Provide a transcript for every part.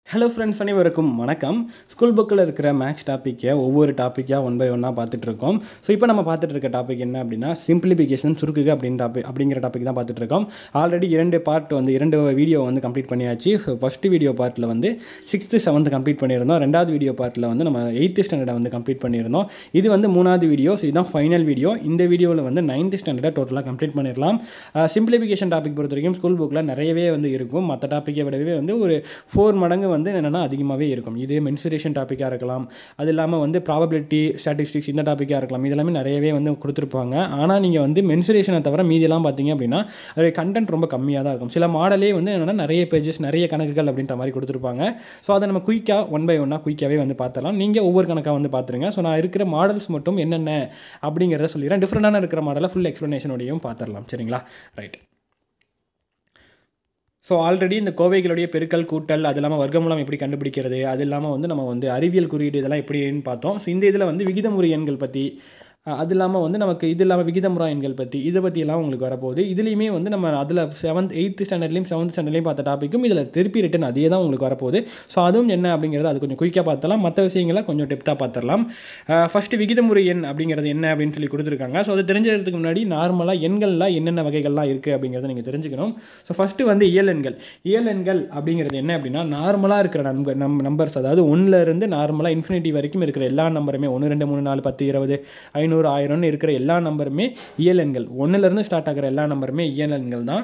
hello friends அனைவருக்கும் வணக்கம் school புக்கில் இருக்கிற மேக்ஸ் டாப்பிக்கை ஒவ்வொரு டாப்பிக்காக ஒன் பை ஒன்னாக பார்த்துட்டு இருக்கோம் ஸோ இப்போ நம்ம பார்த்துட்டு இருக்க டாபிக் என்ன அப்படின்னா சிம்பிளிஃபிகேஷன் சுருக்குக அப்படின்னு டாபிக் அப்படிங்கிற டாபிக் தான் பார்த்துட்டு இருக்கோம் ஆல்ரெடி இரண்டு பார்ட் வந்து இரண்டு வீடியோ வந்து கம்ப்ளீட் பண்ணியாச்சு ஸோ ஃபஸ்ட்டு வீடியோ பார்ட்டில் வந்து சிக்ஸ்த்து செவன்த் கம்ப்ளீட் பண்ணியிருந்தோம் ரெண்டாவது வீடியோ பார்ட்டில் வந்து நம்ம எயித்து ஸ்டாண்டர்டை வந்து கம்ப்ளீட் பண்ணியிருந்தோம் இது வந்து மூணாவது வீடியோ ஸோ இதுதான் ஃபைனல் வீடியோ இந்த வீடியோவில் வந்து நைன்த் ஸ்டாண்டர்டை டோட்டலாக கம்ப்ளீட் பண்ணிடலாம் சிம்பிளிஃபிகேஷன் டாபிக் பொறுத்த வரைக்கும் ஸ்கூல் புக்கில் நிறையவே வந்து இருக்கும் மற்ற டாப்பிக்கை விடவே வந்து ஒரு ஃபோர் மடங்கு வந்து என்னென்னா அதிகமாகவே இருக்கும் இது மென்சுரேஷன் டாப்பிக்காக இருக்கலாம் அது இல்லாமல் வந்து ப்ராபபிலிட்டி ஸ்டாட்டிஸ்டிக்ஸ் இந்த டாப்பிக்காக இருக்கலாம் இதெல்லாமே நிறையவே வந்து கொடுத்துருப்பாங்க ஆனால் நீங்கள் வந்து மென்சுரேஷனை தவிர மீதியெல்லாம் பார்த்தீங்க அப்படின்னா அதோடைய கண்டென்ட் ரொம்ப கம்மியாக தான் இருக்கும் சில மாடலே வந்து என்னென்னா நிறைய பேஜஸ் நிறைய கணக்குகள் அப்படின்ற மாதிரி கொடுத்துருப்பாங்க ஸோ அதை நம்ம குயிக்காக ஒன் பை ஒன்னாக குயிக்காகவே வந்து பார்த்துடலாம் நீங்கள் ஒவ்வொரு கணக்காக வந்து பார்த்துருங்க ஸோ நான் இருக்கிற மாடல்ஸ் மட்டும் என்னென்ன அப்படிங்கிறத சொல்லிடுறேன் டிஃப்ரெண்டான இருக்கிற மாடலை ஃபுல் எக்ஸ்ப்ளனேஷனோடையும் பார்த்துடலாம் சரிங்களா ரைட் ஸோ ஆல்ரெடி இந்த கோவைகளுடைய பெருக்கல் கூட்டல் அது இல்லாமல் வர்க்கமூலம் எப்படி கண்டுபிடிக்கிறது அது இல்லாமல் வந்து நம்ம வந்து அறிவியல் குறியீடு இதெல்லாம் எப்படின்னு பார்த்தோம் ஸோ இந்த இதில் வந்து விகிதமுறை எண்கள் பற்றி அது இல்லாமல் வந்து நமக்கு இது இல்லாமல் விகிதமுறை எண்கள் பற்றி இதை பற்றியெல்லாம் உங்களுக்கு வரப்போகுது இதுலேயுமே வந்து நம்ம அதில் செவன்த் எயித்து ஸ்டாண்டர்ட்லேயும் செவன்த் ஸ்டாண்டர்ட்லேயும் பார்த்த டாப்பிக்கும் இதில் திருப்பி ரிட்டன் அதே தான் உங்களுக்கு வரப்போகுது ஸோ அதுவும் என்ன அப்படிங்கிறது அது கொஞ்சம் குயிக்காக பார்த்தலாம் மற்ற விஷயங்களை கொஞ்சம் டெப்த்தாக பார்த்துடலாம் ஃபஸ்ட்டு விகிதமுறை எண் அப்படிங்கிறது என்ன அப்படின்னு சொல்லி கொடுத்துருக்காங்க ஸோ அதை தெரிஞ்சதுக்கு முன்னாடி நார்மலாக எண்களில் என்னென்ன வகைகள்லாம் இருக்குது அப்படிங்கிறத நீங்கள் தெரிஞ்சுக்கணும் ஸோ ஃபஸ்ட்டு வந்து இயல் எண்கள் இயல் எண்கள் அப்படிங்கிறது என்ன அப்படின்னா நார்மலாக இருக்கிற நம்பர் நம் நம்பர்ஸ் அதாவது ஒன்றுலேருந்து நார்மலாக இன்ஃபினிட்டி வரைக்கும் இருக்கிற எல்லா நம்பருமே ஒன்று ரெண்டு மூணு நாலு பத்து இருபது ஐநூறு ஐநூறு ஆயிரம்னு இருக்கிற எல்லா நம்பருமே இயல் எண்கள் ஒன்றுலேருந்து ஸ்டார்ட் ஆகிற எல்லா நம்பருமே இயல் எண்கள் தான்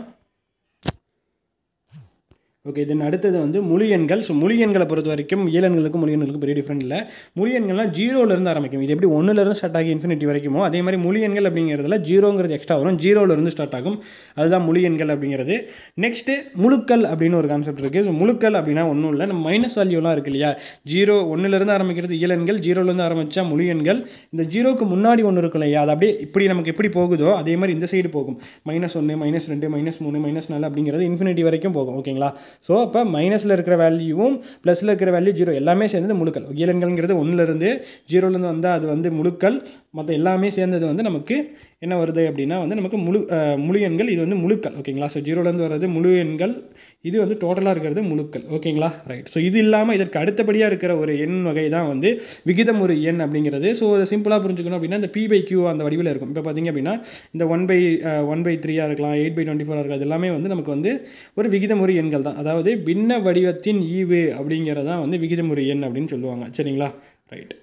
ஓகே தென் அடுத்தது வந்து முழு எண்கள் ஸோ முழு எண்களை பொறுத்த வரைக்கும் இயல் எண்களுக்கும் முழு எண்களுக்கும் பெரிய டிஃப்ரெண்ட் இல்லை முழு எண்கள்லாம் ஜீரோலேருந்து ஆரம்பிக்கும் இது எப்படி ஒன்றுலேருந்து ஸ்டார்ட் ஆகி இன்ஃபினிட்டி வரைக்குமோ அதே மாதிரி முழு எண்கள் அப்படிங்கிறதுல ஜீரோங்கிறது எக்ஸ்ட்ரா வரும் ஜீரோலேருந்து ஸ்டார்ட் ஆகும் அதுதான் முழு எண்கள் அப்படிங்கிறது நெக்ஸ்ட்டு முழுக்கள் அப்படின்னு ஒரு கான்செப்ட் இருக்குது ஸோ முழுக்கள் அப்படின்னா ஒன்றும் இல்லை நம்ம மைனஸ் வேல்யூலாம் இருக்கு இல்லையா ஜீரோ ஒன்றுலேருந்து ஆரம்பிக்கிறது இயல் எண்கள் ஜீரோலேருந்து ஆரம்பித்தா முழு எண்கள் இந்த ஜீரோக்கு முன்னாடி ஒன்று இருக்கும் இல்லையா அது அப்படியே இப்படி நமக்கு எப்படி போகுதோ அதே மாதிரி இந்த சைடு போகும் மைனஸ் ஒன்று மைனஸ் ரெண்டு மைனஸ் மூணு மைனஸ் நாலு அப்படிங்கிறது இன்ஃபினிட்டி வரைக்கும் போகும் ஓகேங்களா ஸோ அப்போ மைனஸில் இருக்கிற வேல்யூவும் ப்ளஸில் இருக்கிற வேல்யூ ஜீரோ எல்லாமே சேர்ந்தது முழுக்கள் இயலன்கள்ங்கிறது ஒன்றுலேருந்து ஜீரோலேருந்து வந்தால் அது வந்து முழுக்கள் மற்ற எல்லாமே சேர்ந்தது வந்து நமக்கு என்ன வருது அப்படின்னா வந்து நமக்கு முழு முழு எண்கள் இது வந்து முழுக்கள் ஓகேங்களா ஸோ ஜீரோலேருந்து வர்றது முழு எண்கள் இது வந்து டோட்டலாக இருக்கிறது முழுக்கள் ஓகேங்களா ரைட் ஸோ இது இல்லாமல் இதற்கு அடுத்தபடியாக இருக்கிற ஒரு எண் வகை தான் வந்து விகிதமுறு எண் அப்படிங்கிறது ஸோ அதை சிம்பிளாக புரிஞ்சுக்கணும் அப்படின்னா இந்த பி பை கியூ அந்த வடிவில் இருக்கும் இப்போ பார்த்திங்க அப்படின்னா இந்த ஒன் பை ஒன் பை த்ரீயாக இருக்கலாம் எயிட் பை டுவெண்ட்டி ஃபோராக இருக்கலாம் எல்லாமே வந்து நமக்கு வந்து ஒரு விகிதமுறை எண்கள் தான் அதாவது பின்ன வடிவத்தின் ஈவு அப்படிங்கிறதான் வந்து விகிதமுறை எண் அப்படின்னு சொல்லுவாங்க சரிங்களா ரைட்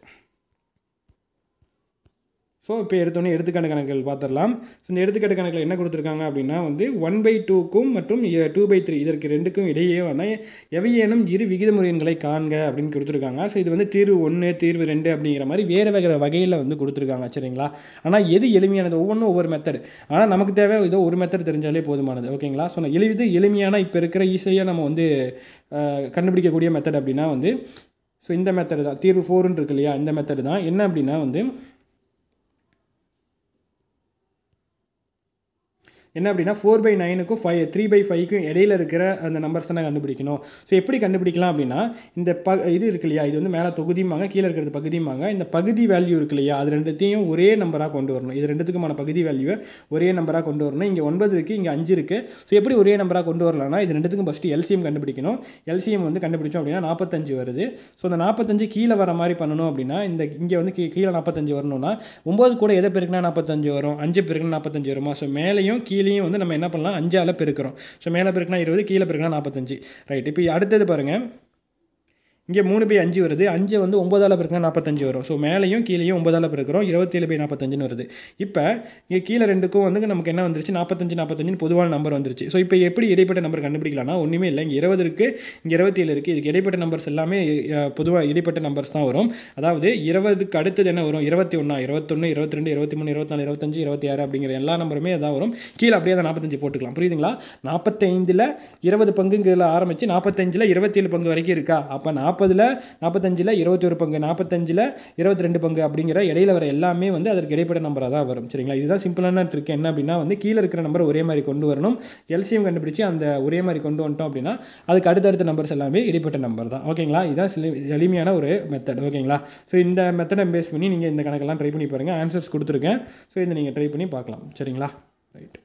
ஸோ இப்போ எடுத்தோன்னே எடுத்துக்காட்டு கணக்குகள் பார்த்துடலாம் ஸோ இந்த எடுத்துக்காட்டு கணக்கில் என்ன கொடுத்துருக்காங்க அப்படின்னா வந்து ஒன் பை டூக்கும் மற்றும் டூ பை த்ரீ இதற்கு ரெண்டுக்கும் இடையேயான எவையேனும் இரு விகிதமுறை எண்களை காண்க அப்படின்னு கொடுத்துருக்காங்க ஸோ இது வந்து தீர்வு ஒன்று தீர்வு ரெண்டு அப்படிங்கிற மாதிரி வேறு வேறு வகையில் வந்து கொடுத்துருக்காங்க சரிங்களா ஆனால் எது எளிமையானது ஒவ்வொன்றும் ஒவ்வொரு மெத்தடு ஆனால் நமக்கு தேவை ஏதோ ஒரு மெத்தட் தெரிஞ்சாலே போதுமானது ஓகேங்களா ஸோ நான் எளிது எளிமையான இப்போ இருக்கிற ஈஸியாக நம்ம வந்து கண்டுபிடிக்கக்கூடிய மெத்தட் அப்படின்னா வந்து ஸோ இந்த மெத்தடு தான் தீர்வு ஃபோருன்னு இருக்கு இல்லையா இந்த மெத்தடு தான் என்ன அப்படின்னா வந்து என்ன அப்படின்னா ஃபோர் பை நைனுக்கும் ஃபைவ் த்ரீ பை ஃபைவ்க்கும் இடையில இருக்கிற அந்த நம்பர்ஸ் தான் கண்டுபிடிக்கணும் ஸோ எப்படி கண்டுபிடிக்கலாம் அப்படின்னா இந்த ப இது இருக்கு இல்லையா இது வந்து மேலே தொகுதியுமாங்க கீழே இருக்கிறது பகுதியுமாங்க இந்த பகுதி வேல்யூ இருக்கு இல்லையா அது ரெண்டுத்தையும் ஒரே நம்பராக கொண்டு வரணும் இது ரெண்டுத்துக்குமான பகுதி வேல்யூவை ஒரே நம்பராக கொண்டு வரணும் இங்கே ஒன்பது இருக்குது இங்கே அஞ்சு இருக்குது ஸோ எப்படி ஒரே நம்பராக கொண்டு வரலாம்னா இது ரெண்டுத்துக்கும் ஃபஸ்ட்டு எல்சிஎம் கண்டுபிடிக்கணும் எல்சிஎம் வந்து கண்டுபிடிச்சோம் அப்படின்னா நாற்பத்தஞ்சு வருது ஸோ அந்த நாற்பத்தஞ்சு கீழே வர மாதிரி பண்ணணும் அப்படின்னா இந்த இங்கே வந்து கீழே நாற்பத்தஞ்சு வரணும்னா ஒம்பது கூட எதை பெருக்குனா நாற்பத்தஞ்சு வரும் அஞ்சு பெருக்குனா நாற்பத்தஞ்சு வருமா ஸோ மேலேயும் கீழே கீழேயும் வந்து நம்ம என்ன பண்ணலாம் அஞ்சால் பெருக்கிறோம் ஸோ மேலே பெருக்கினா இருபது கீழே பெருக்கினா நாற்பத்தஞ்சு ரைட் இப்போ அடுத்தது பாருங்கள் இங்கே மூணு பை அஞ்சு வருது அஞ்சு வந்து ஒம்பதால் பெருக்கினா நாற்பத்தஞ்சு வரும் ஸோ மேலேயும் கீழேயும் ஒம்பதால் பெருக்கிறோம் இருபத்தேழு பை நாற்பத்தஞ்சுன்னு வருது இப்போ இங்கே கீழே ரெண்டுக்கும் வந்து நமக்கு என்ன வந்துருச்சு நாற்பத்தஞ்சு நாற்பத்தஞ்சுன்னு பொதுவான நம்பர் வந்துருச்சு ஸோ இப்போ எப்படி இடைப்பட்ட நம்பர் கண்டுபிடிக்கலாம்னா ஒன்றுமே இல்லை இங்கே இருபது இருக்குது இங்கே இருபத்தேழு இருக்குது இதுக்கு இடைப்பட்ட நம்பர்ஸ் எல்லாமே பொதுவாக இடைப்பட்ட நம்பர்ஸ் தான் வரும் அதாவது இருபதுக்கு அடுத்தது என்ன வரும் இருபத்தி ஒன்றா இருபத்தொன்று இருபத்தி ரெண்டு இருபத்தி மூணு இருபத்தி நாலு இருபத்தஞ்சு இருபத்தி ஆறு அப்படிங்கிற எல்லா நம்பருமே அதான் வரும் கீழே அப்படியே அதை நாற்பத்தஞ்சு போட்டுக்கலாம் புரியுதுங்களா நாற்பத்தைந்தில் இருபது பங்குங்கிறதுல ஆரம்பித்து நாற்பத்தஞ்சில் இருபத்தேழு பங்கு வரைக்கும் இருக்கா அப்போ நாற்பது நாற்பதில் நாற்பத்தஞ்சில் இருபத்தி ஒரு பங்கு நாற்பத்தஞ்சில் இருபத்தி ரெண்டு பங்கு அப்படிங்கிற இடையில வர எல்லாமே வந்து அதற்கு இடைப்பட்ட நம்பராக தான் வரும் சரிங்களா இதுதான் சிம்பிளான ட்ரிக் என்ன அப்படின்னா வந்து கீழே இருக்கிற நம்பர் ஒரே மாதிரி கொண்டு வரணும் எல்சிஎம் கண்டுபிடிச்சி அந்த ஒரே மாதிரி கொண்டு வந்துட்டோம் அப்படின்னா அதுக்கு அடுத்தடுத்த நம்பர்ஸ் எல்லாமே இடைப்பட்ட நம்பர் தான் ஓகேங்களா இதுதான் சில எளிமையான ஒரு மெத்தட் ஓகேங்களா ஸோ இந்த மெத்தடை பேஸ் பண்ணி நீங்கள் இந்த கணக்கெல்லாம் ட்ரை பண்ணி பாருங்கள் ஆன்சர்ஸ் கொடுத்துருக்கேன் ஸோ இதை நீங்கள் ட்ரை பண்ணி பார்க்கலாம் சரிங்களா ரைட்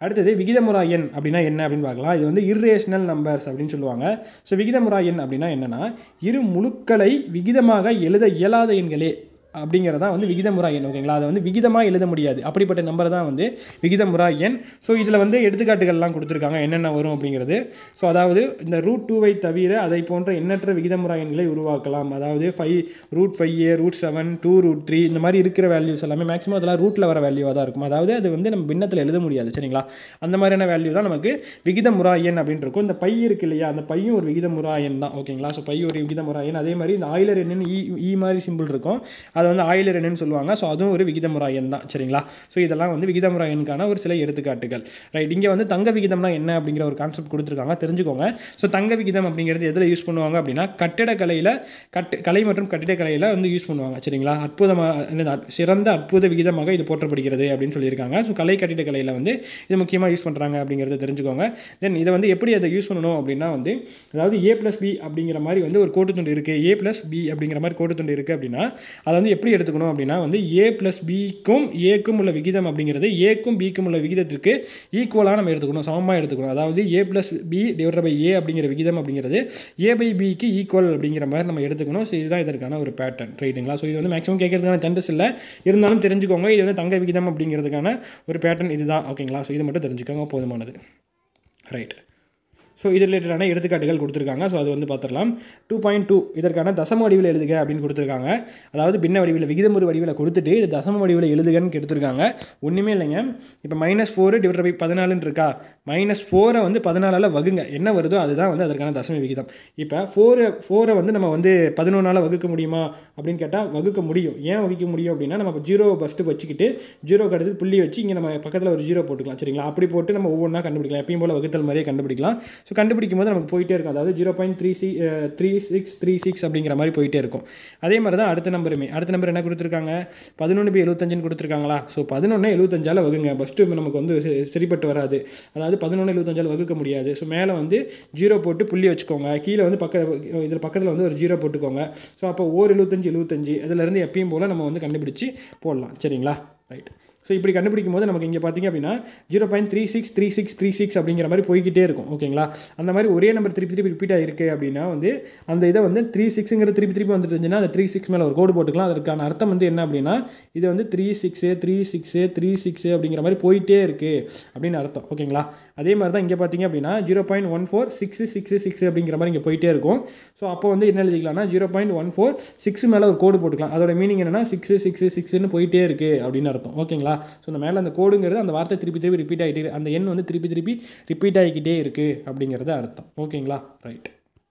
அடுத்தது விகிதமுறா எண் அப்படின்னா என்ன அப்படின்னு பார்க்கலாம் இது வந்து இர்ரேஷனல் நம்பர்ஸ் அப்படின்னு சொல்லுவாங்க ஸோ விகிதமுறா எண் அப்படின்னா என்னென்னா இரு முழுக்களை விகிதமாக எழுத இயலாத எண்களே அப்படிங்கிறதா வந்து விகிதமுறா எண் ஓகேங்களா அதை வந்து விகிதமாக எழுத முடியாது அப்படிப்பட்ட நம்பர் தான் வந்து விகிதமுறா எண் ஸோ இதில் வந்து எடுத்துக்காட்டுகள்லாம் கொடுத்துருக்காங்க என்னென்ன வரும் அப்படிங்கிறது ஸோ அதாவது இந்த ரூட் டூவை தவிர அதை போன்ற எண்ணற்ற விகிதமுறா எண்களை உருவாக்கலாம் அதாவது five root five a root seven two root three இந்த மாதிரி இருக்கிற வேல்யூஸ் எல்லாமே மேக்ஸிமம் அதெல்லாம் ரூட்டில் வர வேல்யூவாக தான் இருக்கும் அதாவது அது வந்து நம்ம பின்னத்தில் எழுத முடியாது சரிங்களா அந்த மாதிரியான வேல்யூ தான் நமக்கு விகிதமுறா எண் அப்படின்னு இருக்கும் இந்த பை இருக்கு இல்லையா அந்த பையும் ஒரு விகிதமுறா எண் தான் ஓகேங்களா ஸோ பை ஒரு விகிதமுறா எண் அதே மாதிரி இந்த ஆயிலர் எண்ணுன்னு ஈ ஈ மாதிரி சிம்பிள் இருக்கும் அதை வந்து ஆயிலர் எண்ணுன்னு சொல்லுவாங்க ஸோ அதுவும் ஒரு விகிதமுறா எண் தான் சரிங்களா ஸோ இதெல்லாம் வந்து விகிதமுறா எண்ணுக்கான ஒரு சில எடுத்துக்காட்டுகள் ரைட் இங்கே வந்து தங்க விகிதம்னா என்ன அப்படிங்கிற ஒரு கான்செப்ட் கொடுத்துருக்காங்க தெரிஞ்சுக்கோங்க ஸோ தங்க விகிதம் அப்படிங்கிறது எதில் யூஸ் பண்ணுவாங்க அப்படின்னா கட்டிடக்கலையில் கட்டு கலை மற்றும் கட்டிடக்கலையில் வந்து யூஸ் பண்ணுவாங்க சரிங்களா அற்புதமாக என்னது, அற்- சிறந்த அற்புத விகிதமாக இது போற்றப்படுகிறது அப்படின்னு சொல்லியிருக்காங்க ஸோ கலை கட்டிடக்கலையில் வந்து இது முக்கியமாக யூஸ் பண்ணுறாங்க அப்படிங்கிறத தெரிஞ்சுக்கோங்க தென் இதை வந்து எப்படி அதை யூஸ் பண்ணணும் அப்படின்னா வந்து அதாவது ஏ ப்ளஸ் பி அப்படிங்கிற மாதிரி வந்து ஒரு கோட்டுத்துண்டு இருக்குது ஏ ப்ளஸ் பி அப்படிங்கிற மாதிரி கோட்டுத்துண்டு இருக்குது அப்படின்னா அதை வந்து எப்படி எடுத்துக்கணும் அப்படின்னா வந்து ஏ ப்ளஸ் பிக்கும் ஏக்கும் உள்ள விகிதம் அப்படிங்கிறது ஏக்கும் பிக்கும் உள்ள விகிதத்திற்கு ஈக்குவலாக நம்ம எடுத்துக்கணும் சமமாக எடுத்துக்கணும் அதாவது ஏ plus b divide by a அப்படிங்கிற விகிதம் அப்படிங்கிறது ஏ பை பிக்கு ஈக்குவல் அப்படிங்கிற மாதிரி நம்ம எடுத்துக்கணும் ஸோ இதுதான் இதற்கான ஒரு பேட்டர்ன் ரைட்டுங்களா ஸோ இது வந்து மேக்ஸிமம் கேட்கறதுக்கான சான்சஸ் இல்லை இருந்தாலும் தெரிஞ்சுக்கோங்க இது வந்து தங்க விகிதம் அப்படிங்கிறதுக்கான ஒரு பேட்டர்ன் இதுதான் ஓகேங்களா ஸோ இது மட்டும் தெரிஞ்சுக்கோங்க போதுமானது ரைட் ஸோ இது ரிலேட்டடான எடுத்துக்காட்டுகள் கொடுத்துருக்காங்க ஸோ அது வந்து பார்த்துடலாம் டூ பாயிண்ட் டூ இதற்கான தசம வடிவில் எழுதுக அப்படின்னு கொடுத்துருக்காங்க அதாவது பின்ன வடிவில் விகிதமுறு வடிவில் கொடுத்துட்டு இது தசம வடிவில் எழுதுகன்னு கொடுத்துருக்காங்க ஒன்றுமே இல்லைங்க இப்போ மைனஸ் ஃபோரு டிவைட் பை பதினாலுன்னு இருக்கா மைனஸ் ஃபோரை வந்து பதினாலால் வகுங்க என்ன வருதோ அதுதான் வந்து அதற்கான தசம விகிதம் இப்போ ஃபோரை ஃபோரை வந்து நம்ம வந்து பதினொன்றால் வகுக்க முடியுமா அப்படின்னு கேட்டால் வகுக்க முடியும் ஏன் வகுக்க முடியும் அப்படின்னா நம்ம ஜீரோ ஃபஸ்ட்டு வச்சுக்கிட்டு ஜீரோ அடுத்து புள்ளி வச்சு இங்கே நம்ம பக்கத்தில் ஒரு ஜீரோ போட்டுக்கலாம் சரிங்களா அப்படி போட்டு நம்ம ஒவ்வொன்றா கண்டுபிடிக்கலாம் எப்பயும் போல் வகுத்தல் மாதிரியே கண்டுபிடிக்கலாம் ஸோ கண்டுபிடிக்கும் போது நமக்கு போயிட்டே இருக்கும் அதாவது ஜீரோ பாயிண்ட் த்ரீ சி த்ரீ சிக்ஸ் த்ரீ சிக்ஸ் அப்படிங்கிற மாதிரி போயிட்டே இருக்கும் அதே மாதிரி தான் அடுத்த நம்பருமே அடுத்த நம்பர் என்ன கொடுத்துருக்காங்க பதினொன்று பை எழுபத்தஞ்சுன்னு கொடுத்துருக்காங்களா ஸோ பதினொன்று எழுபத்தஞ்சால் வகுங்க ஃபஸ்ட்டு நமக்கு வந்து சி- சரிப்பட்டு வராது அதாவது பதினொன்று எழுபத்தஞ்சால் வகுக்க முடியாது ஸோ மேலே வந்து ஜீரோ போட்டு புள்ளி வச்சுக்கோங்க கீழே வந்து பக்க இதில் பக்கத்தில் வந்து ஒரு ஜீரோ போட்டுக்கோங்க ஸோ அப்போ ஓர் எழுபத்தஞ்சு எழுபத்தஞ்சு இதிலேருந்து எப்பயும் போல் நம்ம வந்து கண்டுபிடிச்சு போடலாம் சரிங்களா ரைட் ஸோ இப்படி கண்டுபிடிக்கும் போது நமக்கு இங்கே பார்த்தீங்க அப்படின்னா zero point three six three six three six அப்படிங்கிற மாதிரி போய்கிட்டே இருக்கும் ஓகேங்களா அந்த மாதிரி ஒரே நம்பர் திருப்பி திருப்பி ரிப்பீட் ஆகிருக்கு அப்படின்னா வந்து அந்த இதை வந்து த்ரீ சிக்ஸுங்கிற திருப்பி திருப்பி வந்துட்டு இருந்துச்சுன்னா அந்த த்ரீ சிக்ஸ் மேலே ஒரு கோடு போட்டுக்கலாம் அதற்கான அர்த்தம் வந்து என்ன அப்படின்னா இது வந்து three six three six three six அப்படிங்கிற மாதிரி போயிட்டே இருக்குது அப்படின்னு அர்த்தம் ஓகேங்களா அதே மாதிரி தான் இங்கே பார்த்தீங்க அப்படின்னா zero point one four six six six அப்படிங்கிற மாதிரி இங்கே போயிட்டே இருக்கும் ஸோ அப்போ வந்து என்ன எழுதிக்கலாம்னா zero point one four six மேலே ஒரு கோடு போட்டுக்கலாம் அதோட மீனிங் என்னன்னா சிக்ஸு சிக்ஸு சிக்ஸ்னு போயிட்டே இருக்குது அப்படின்னு அர்த்தம் ஓகேங்களா ஸோ இந்த மேலே அந்த கோடுங்கிறது அந்த வார்த்தை திருப்பி திருப்பி ரிப்பீட் ஆகிட்டே அந்த எண் வந்து திருப்பி திருப்பி ரிப்பீட் ஆகிக்கிட்டே இருக்குது அப்படிங்கிறது அர்த்தம் ஓகேங்களா ரைட்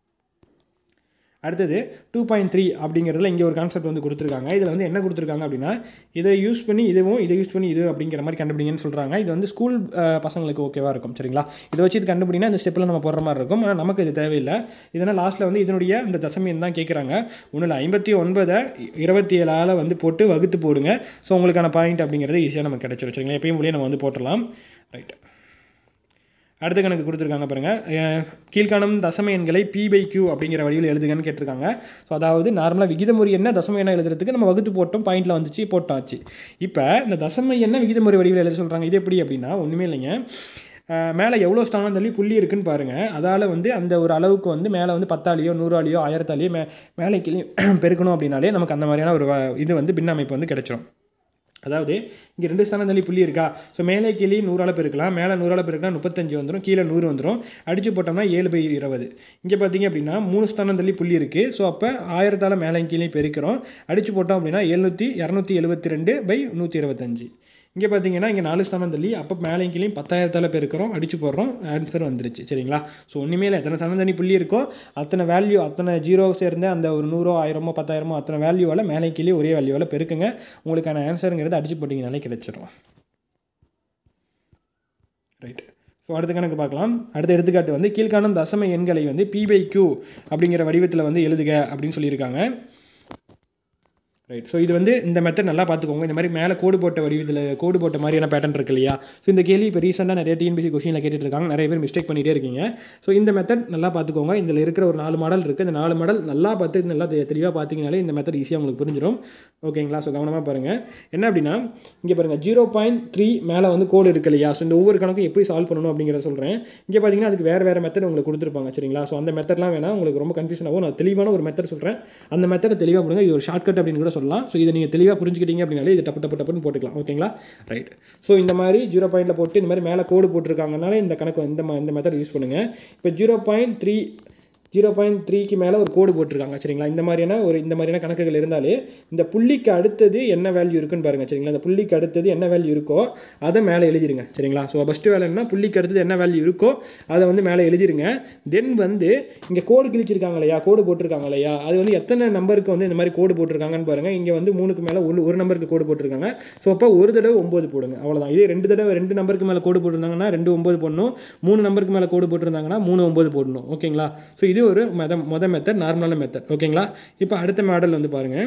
அடுத்தது டூ பாயிண்ட் த்ரீ அப்படிங்கிறதுல இங்கே ஒரு கான்செப்ட் வந்து கொடுத்துருக்காங்க இதில் வந்து என்ன கொடுத்துருக்காங்க அப்படின்னா இதை யூஸ் பண்ணி இதுவும் இதை யூஸ் பண்ணி இது அப்படிங்கிற மாதிரி கண்டுபிடிங்கன்னு சொல்கிறாங்க இது வந்து ஸ்கூல் பசங்களுக்கு ஓகேவாக இருக்கும் சரிங்களா இதை வச்சு இது கண்டுபிடினா இந்த ஸ்டெப்பில் நம்ம போடுற மாதிரி இருக்கும் ஆனால் நமக்கு இது தேவையில்லை இதனால் லாஸ்ட்டில் வந்து இதனுடைய இந்த தசமியன் தான் கேட்குறாங்க ஒன்றில் ஐம்பத்தி ஒன்பதை இருபத்தி ஏழால் வந்து போட்டு வகுத்து போடுங்க ஸோ உங்களுக்கான பாயிண்ட் அப்படிங்கிறது ஈஸியாக நமக்கு கிடச்சிரும் சரிங்களா எப்பயும் போலயே நம்ம வந்து போட்டுடலாம் ரைட் அடுத்த கணக்கு கொடுத்துருக்காங்க பாருங்கள் அஹ் கீழ்காணும் தசம எண்களை பி பை கியூ அப்படிங்கிற வழியில் எழுதுங்கன்னு கேட்டிருக்காங்க ஸோ அதாவது நார்மலாக விகிதமுறை என்ன தசம எண்ணை எழுதுறதுக்கு நம்ம வகுத்து போட்டோம் பாயிண்டில் வந்துச்சு போட்டாச்சு இப்போ இந்த தசம என்ன விகிதமுறை வடிவில் எழுத சொல்கிறாங்க இது எப்படி அப்படின்னா ஒன்றுமே இல்லைங்க அஹ் மேலே எவ்வளோ ஸ்தானம் தள்ளி புள்ளி இருக்குன்னு பாருங்கள் அதால் வந்து அந்த ஒரு அளவுக்கு வந்து மேலே வந்து பத்தாலியோ நூறாலியோ ஆயிரத்தாலியோ மே மேலே கீழே பெருக்கணும் அப்படின்னாலே நமக்கு அந்த மாதிரியான ஒரு வ- இது வந்து பின்ன அமைப்பு வந்து கிடைச்சிரும் அதாவது இங்கே ரெண்டு ஸ்தானம் தள்ளி புள்ளி இருக்கா ஸோ மேலே கீழே நூறால் பெருக்கலாம் மேலே நூறால் பெருக்கலாம் முப்பத்தஞ்சு வந்துடும் கீழே நூறு வந்துடும் அடிச்சு போட்டோம்னா ஏழு பை இருபது இங்கே பார்த்தீங்க அப்படின்னா மூணு ஸ்தானம் தள்ளி புள்ளி இருக்குது ஸோ அப்போ ஆயிரத்தால் மேலே கீழே பெருக்கிறோம் அடிச்சு போட்டோம் அப்படின்னா எழுநூற்றி இரநூத்தி எழுபத்தி ரெண்டு பை நூற்றி இருபத்தஞ்சு இங்கே பார்த்தீங்கன்னா இங்கே நாலு ஸ்தானம் தள்ளி அப்போ மேலே கீழேயும் பத்தாயிரத்தால் பெருக்கிறோம் அடிச்சு போடுறோம் ஆன்சர் வந்துருச்சு சரிங்களா ஸோ ஒன்றுமே இல்லை எத்தனை ஸ்தானம் தண்ணி புள்ளி இருக்கோ அத்தனை வேல்யூ அத்தனை ஜீரோ சேர்ந்து அந்த ஒரு நூறோ ஆயிரமோ பத்தாயிரமோ அத்தனை வேல்யூவால் மேலே கீழே ஒரே வேல்யூவால் பெருக்குங்க உங்களுக்கான ஆன்சருங்கிறது அடிச்சு போட்டிங்கனாலே கிடைச்சிரும் ரைட் ஸோ அடுத்த கணக்கு பார்க்கலாம் அடுத்த எடுத்துக்காட்டு வந்து கீழ்காணும் தசம எண்களை வந்து பி பை கியூ அப்படிங்கிற வடிவத்தில் வந்து எழுதுக அப்படின்னு சொல்லியிருக்காங்க ரைட் ஸோ இது வந்து இந்த மெத்தட் நல்லா பார்த்துக்கோங்க இந்த மாதிரி மேலே கோடு போட்ட வடிவத்தில் கோடு போட்ட மாதிரியான பேட்டர்ன் இருக்கு இல்லையா ஸோ இந்த கேள்வி இப்போ ரீசெண்டாக நிறைய டிஎன்பிசி கொஸ்டினில் கேட்டுட்டு இருக்காங்க நிறைய பேர் மிஸ்டேக் பண்ணிகிட்டே இருக்கீங்க ஸோ இந்த மெத்தட் நல்லா பார்த்துக்கோங்க இதில் இருக்கிற ஒரு நாலு மாடல் இருக்குது இந்த நாலு மாடல் நல்லா பார்த்து நல்லா தெ- தெளிவாக பார்த்தீங்கனாலே இந்த மெத்தட் ஈஸியாக உங்களுக்கு புரிஞ்சிடும் ஓகேங்களா ஸோ கவனமாக பாருங்கள் என்ன அப்படின்னா இங்கே பாருங்கள் ஜீரோ பாயிண்ட் த்ரீ மேலே வந்து கோடு இருக்கு இல்லையா ஸோ இந்த ஒவ்வொரு கணக்கும் எப்படி சால்வ் பண்ணணும் அப்படிங்கிறத சொல்கிறேன் இங்கே பார்த்தீங்கன்னா அதுக்கு வேறு வேறு மெத்தட் உங்களுக்கு கொடுத்துருப்பாங்க சரிங்களா ஸோ அந்த மெத்தட்லாம் வேணால் உங்களுக்கு ரொம்ப கன்ஃபியூஷன் ஆகும் நான் தெளிவான ஒரு மெத்தட் சொல்கிறேன் அந்த மெத்தடை தெளிவாக போடுங்க இது ஒரு ஷார்ட்கட் அப்படின்னு கூட சொல்லலாம் ஸோ இதை நீங்கள் தெளிவாக புரிஞ்சுக்கிட்டீங்க அப்படின்னாலே இது டப்பு டப்பு டப்புன்னு போட்டுக்கலாம் ஓகேங்களா ரைட் ஸோ இந்த மாதிரி ஜீரோ பாயிண்டில் போட்டு இந்த மாதிரி மேலே கோடு போட்டிருக்காங்கனால இந்த கணக்கு இந்த ம- இந்த மெத்தட் யூஸ் பண்ணுங்கள் இப்போ zero point three zero point த்ரீக்கு மேலே ஒரு கோடு போட்டிருக்காங்க சரிங்களா இந்த மாதிரியான ஒரு இந்த மாதிரியான கணக்குகள் இருந்தாலே இந்த புள்ளிக்கு அடுத்தது என்ன வேல்யூ இருக்குன்னு பாருங்கள் சரிங்களா இந்த புள்ளிக்கு அடுத்தது என்ன வேல்யூ இருக்கோ அதை மேலே எழுதிருங்க சரிங்களா ஸோ ஃபஸ்ட்டு வேலை என்ன புள்ளிக்கு அடுத்தது என்ன வேல்யூ இருக்கோ அதை வந்து மேலே எழுதிருங்க தென் வந்து இங்கே கோடு கிழிச்சிருக்காங்க இல்லையா கோடு போட்டிருக்காங்க இல்லையா அது வந்து எத்தனை நம்பருக்கு வந்து இந்த மாதிரி கோடு போட்டிருக்காங்கன்னு பாருங்கள் இங்கே வந்து மூணுக்கு மேலே ஒன்று ஒரு நம்பருக்கு கோடு போட்டிருக்காங்க ஸோ அப்போ ஒரு தடவை ஒம்பது போடுங்க அவ்வளோதான் இதே ரெண்டு தடவை ரெண்டு நம்பருக்கு மேலே கோடு போட்டிருந்தாங்கன்னா ரெண்டு ஒம்பது போடணும் மூணு நம்பருக்கு மேலே கோடு போட்டிருந்தாங்கன்னா மூணு ஒம்பது போடணும் ஓகேங்களா ஸோ இது ஒரு மத மொத மெத்தட் நார்மலான மெத்தட் ஓகேங்களா இப்போ அடுத்த மாடல் வந்து பாருங்கள்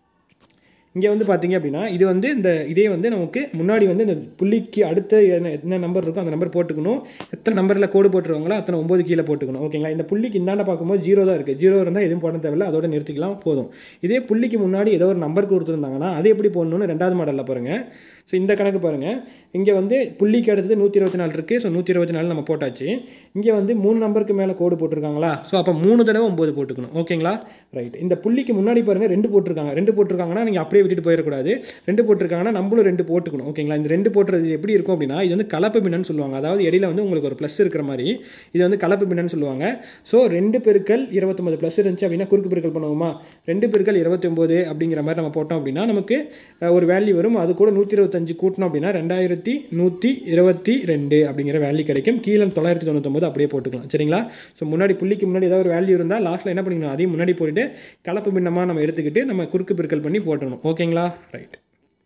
இங்கே வந்து பார்த்தீங்க அப்படின்னா இது வந்து இந்த இதே வந்து நமக்கு முன்னாடி வந்து இந்த புள்ளிக்கு அடுத்த என்ன என்ன நம்பர் இருக்கோ அந்த நம்பர் போட்டுக்கணும் எத்தனை நம்பரில் கோடு போட்டுருவாங்களோ அத்தனை ஒம்பது கீழே போட்டுக்கணும் ஓகேங்களா இந்த புள்ளிக்கு இந்தாண்ட பார்க்கும்போது ஜீரோ தான் இருக்குது ஜீரோ இருந்தால் எதுவும் போட தேவையில்ல அதோட நிறுத்திக்கலாம் போதும் இதே புள்ளிக்கு முன்னாடி ஏதோ ஒரு நம்பர் கொடுத்துருந்தாங்கன்னா அது எப்படி போடணும்னு ரெண்டாவது மாடலில் பாருங்கள் ஸோ இந்த கணக்கு பாருங்கள் இங்கே வந்து புள்ளிக்கு அடுத்தது நூற்றி இருபத்தி நாலு இருக்குது ஸோ நூற்றி இருபத்தி நாலு நம்ம போட்டாச்சு இங்கே வந்து மூணு நம்பருக்கு மேலே கோடு போட்டிருக்காங்களா ஸோ அப்போ மூணு தடவை ஒம்பது போட்டுக்கணும் ஓகேங்களா ரைட் இந்த புள்ளிக்கு முன்னாடி பாருங்கள் ரெண்டு போட்டிருக்காங்க ரெண்டு போட்டிருக்காங்கன்னா நீங்கள் அப்படியே விட்டுட்டு போயிடக்கூடாது ரெண்டு போட்டிருக்காங்கன்னா நம்மளும் ரெண்டு போட்டுக்கணும் ஓகேங்களா இந்த ரெண்டு போட்டுறது எப்படி இருக்கும் அப்படின்னா இது வந்து கலப்பு பின்னன்னு சொல்லுவாங்க அதாவது இடையில வந்து உங்களுக்கு ஒரு ப்ளஸ் இருக்கிற மாதிரி இது வந்து கலப்பு பின்னன்னு சொல்லுவாங்க ஸோ ரெண்டு பெருக்கல் இருபத்தொம்பது ப்ளஸ் இருந்துச்சு அப்படின்னா குறுக்கு பெருக்கல் பண்ணுவோமா ரெண்டு பெருக்கல் இருபத்தொம்போது அப்படிங்கிற மாதிரி நம்ம போட்டோம் அப்படின்னா நமக்கு அஹ், ஒரு வேல்யூ வரும் அது கூட நூற்றி இருபத்தஞ்சு கூட்டணும் அப்படின்னா ரெண்டாயிரத்தி நூற்றி இருபத்தி ரெண்டு அப்படிங்கிற வேல்யூ கிடைக்கும் கீழே தொள்ளாயிரத்தி தொண்ணூத்தொம்பது அப்படியே போட்டுக்கலாம் சரிங்களா ஸோ முன்னாடி புள்ளிக்கு முன்னாடி ஏதாவது ஒரு வேல்யூ இருந்தால் லாஸ்ட்டில் என்ன பண்ணிக்கணும் அதையும் முன்னாடி போட்டுட்டு கலப்பு பின்னமாக நம்ம எடுத்துக்கிட்டு நம்ம குறுக்கு பெருக்கல் பண்ணி போட்டணும் ஓகேங்களா ரைட்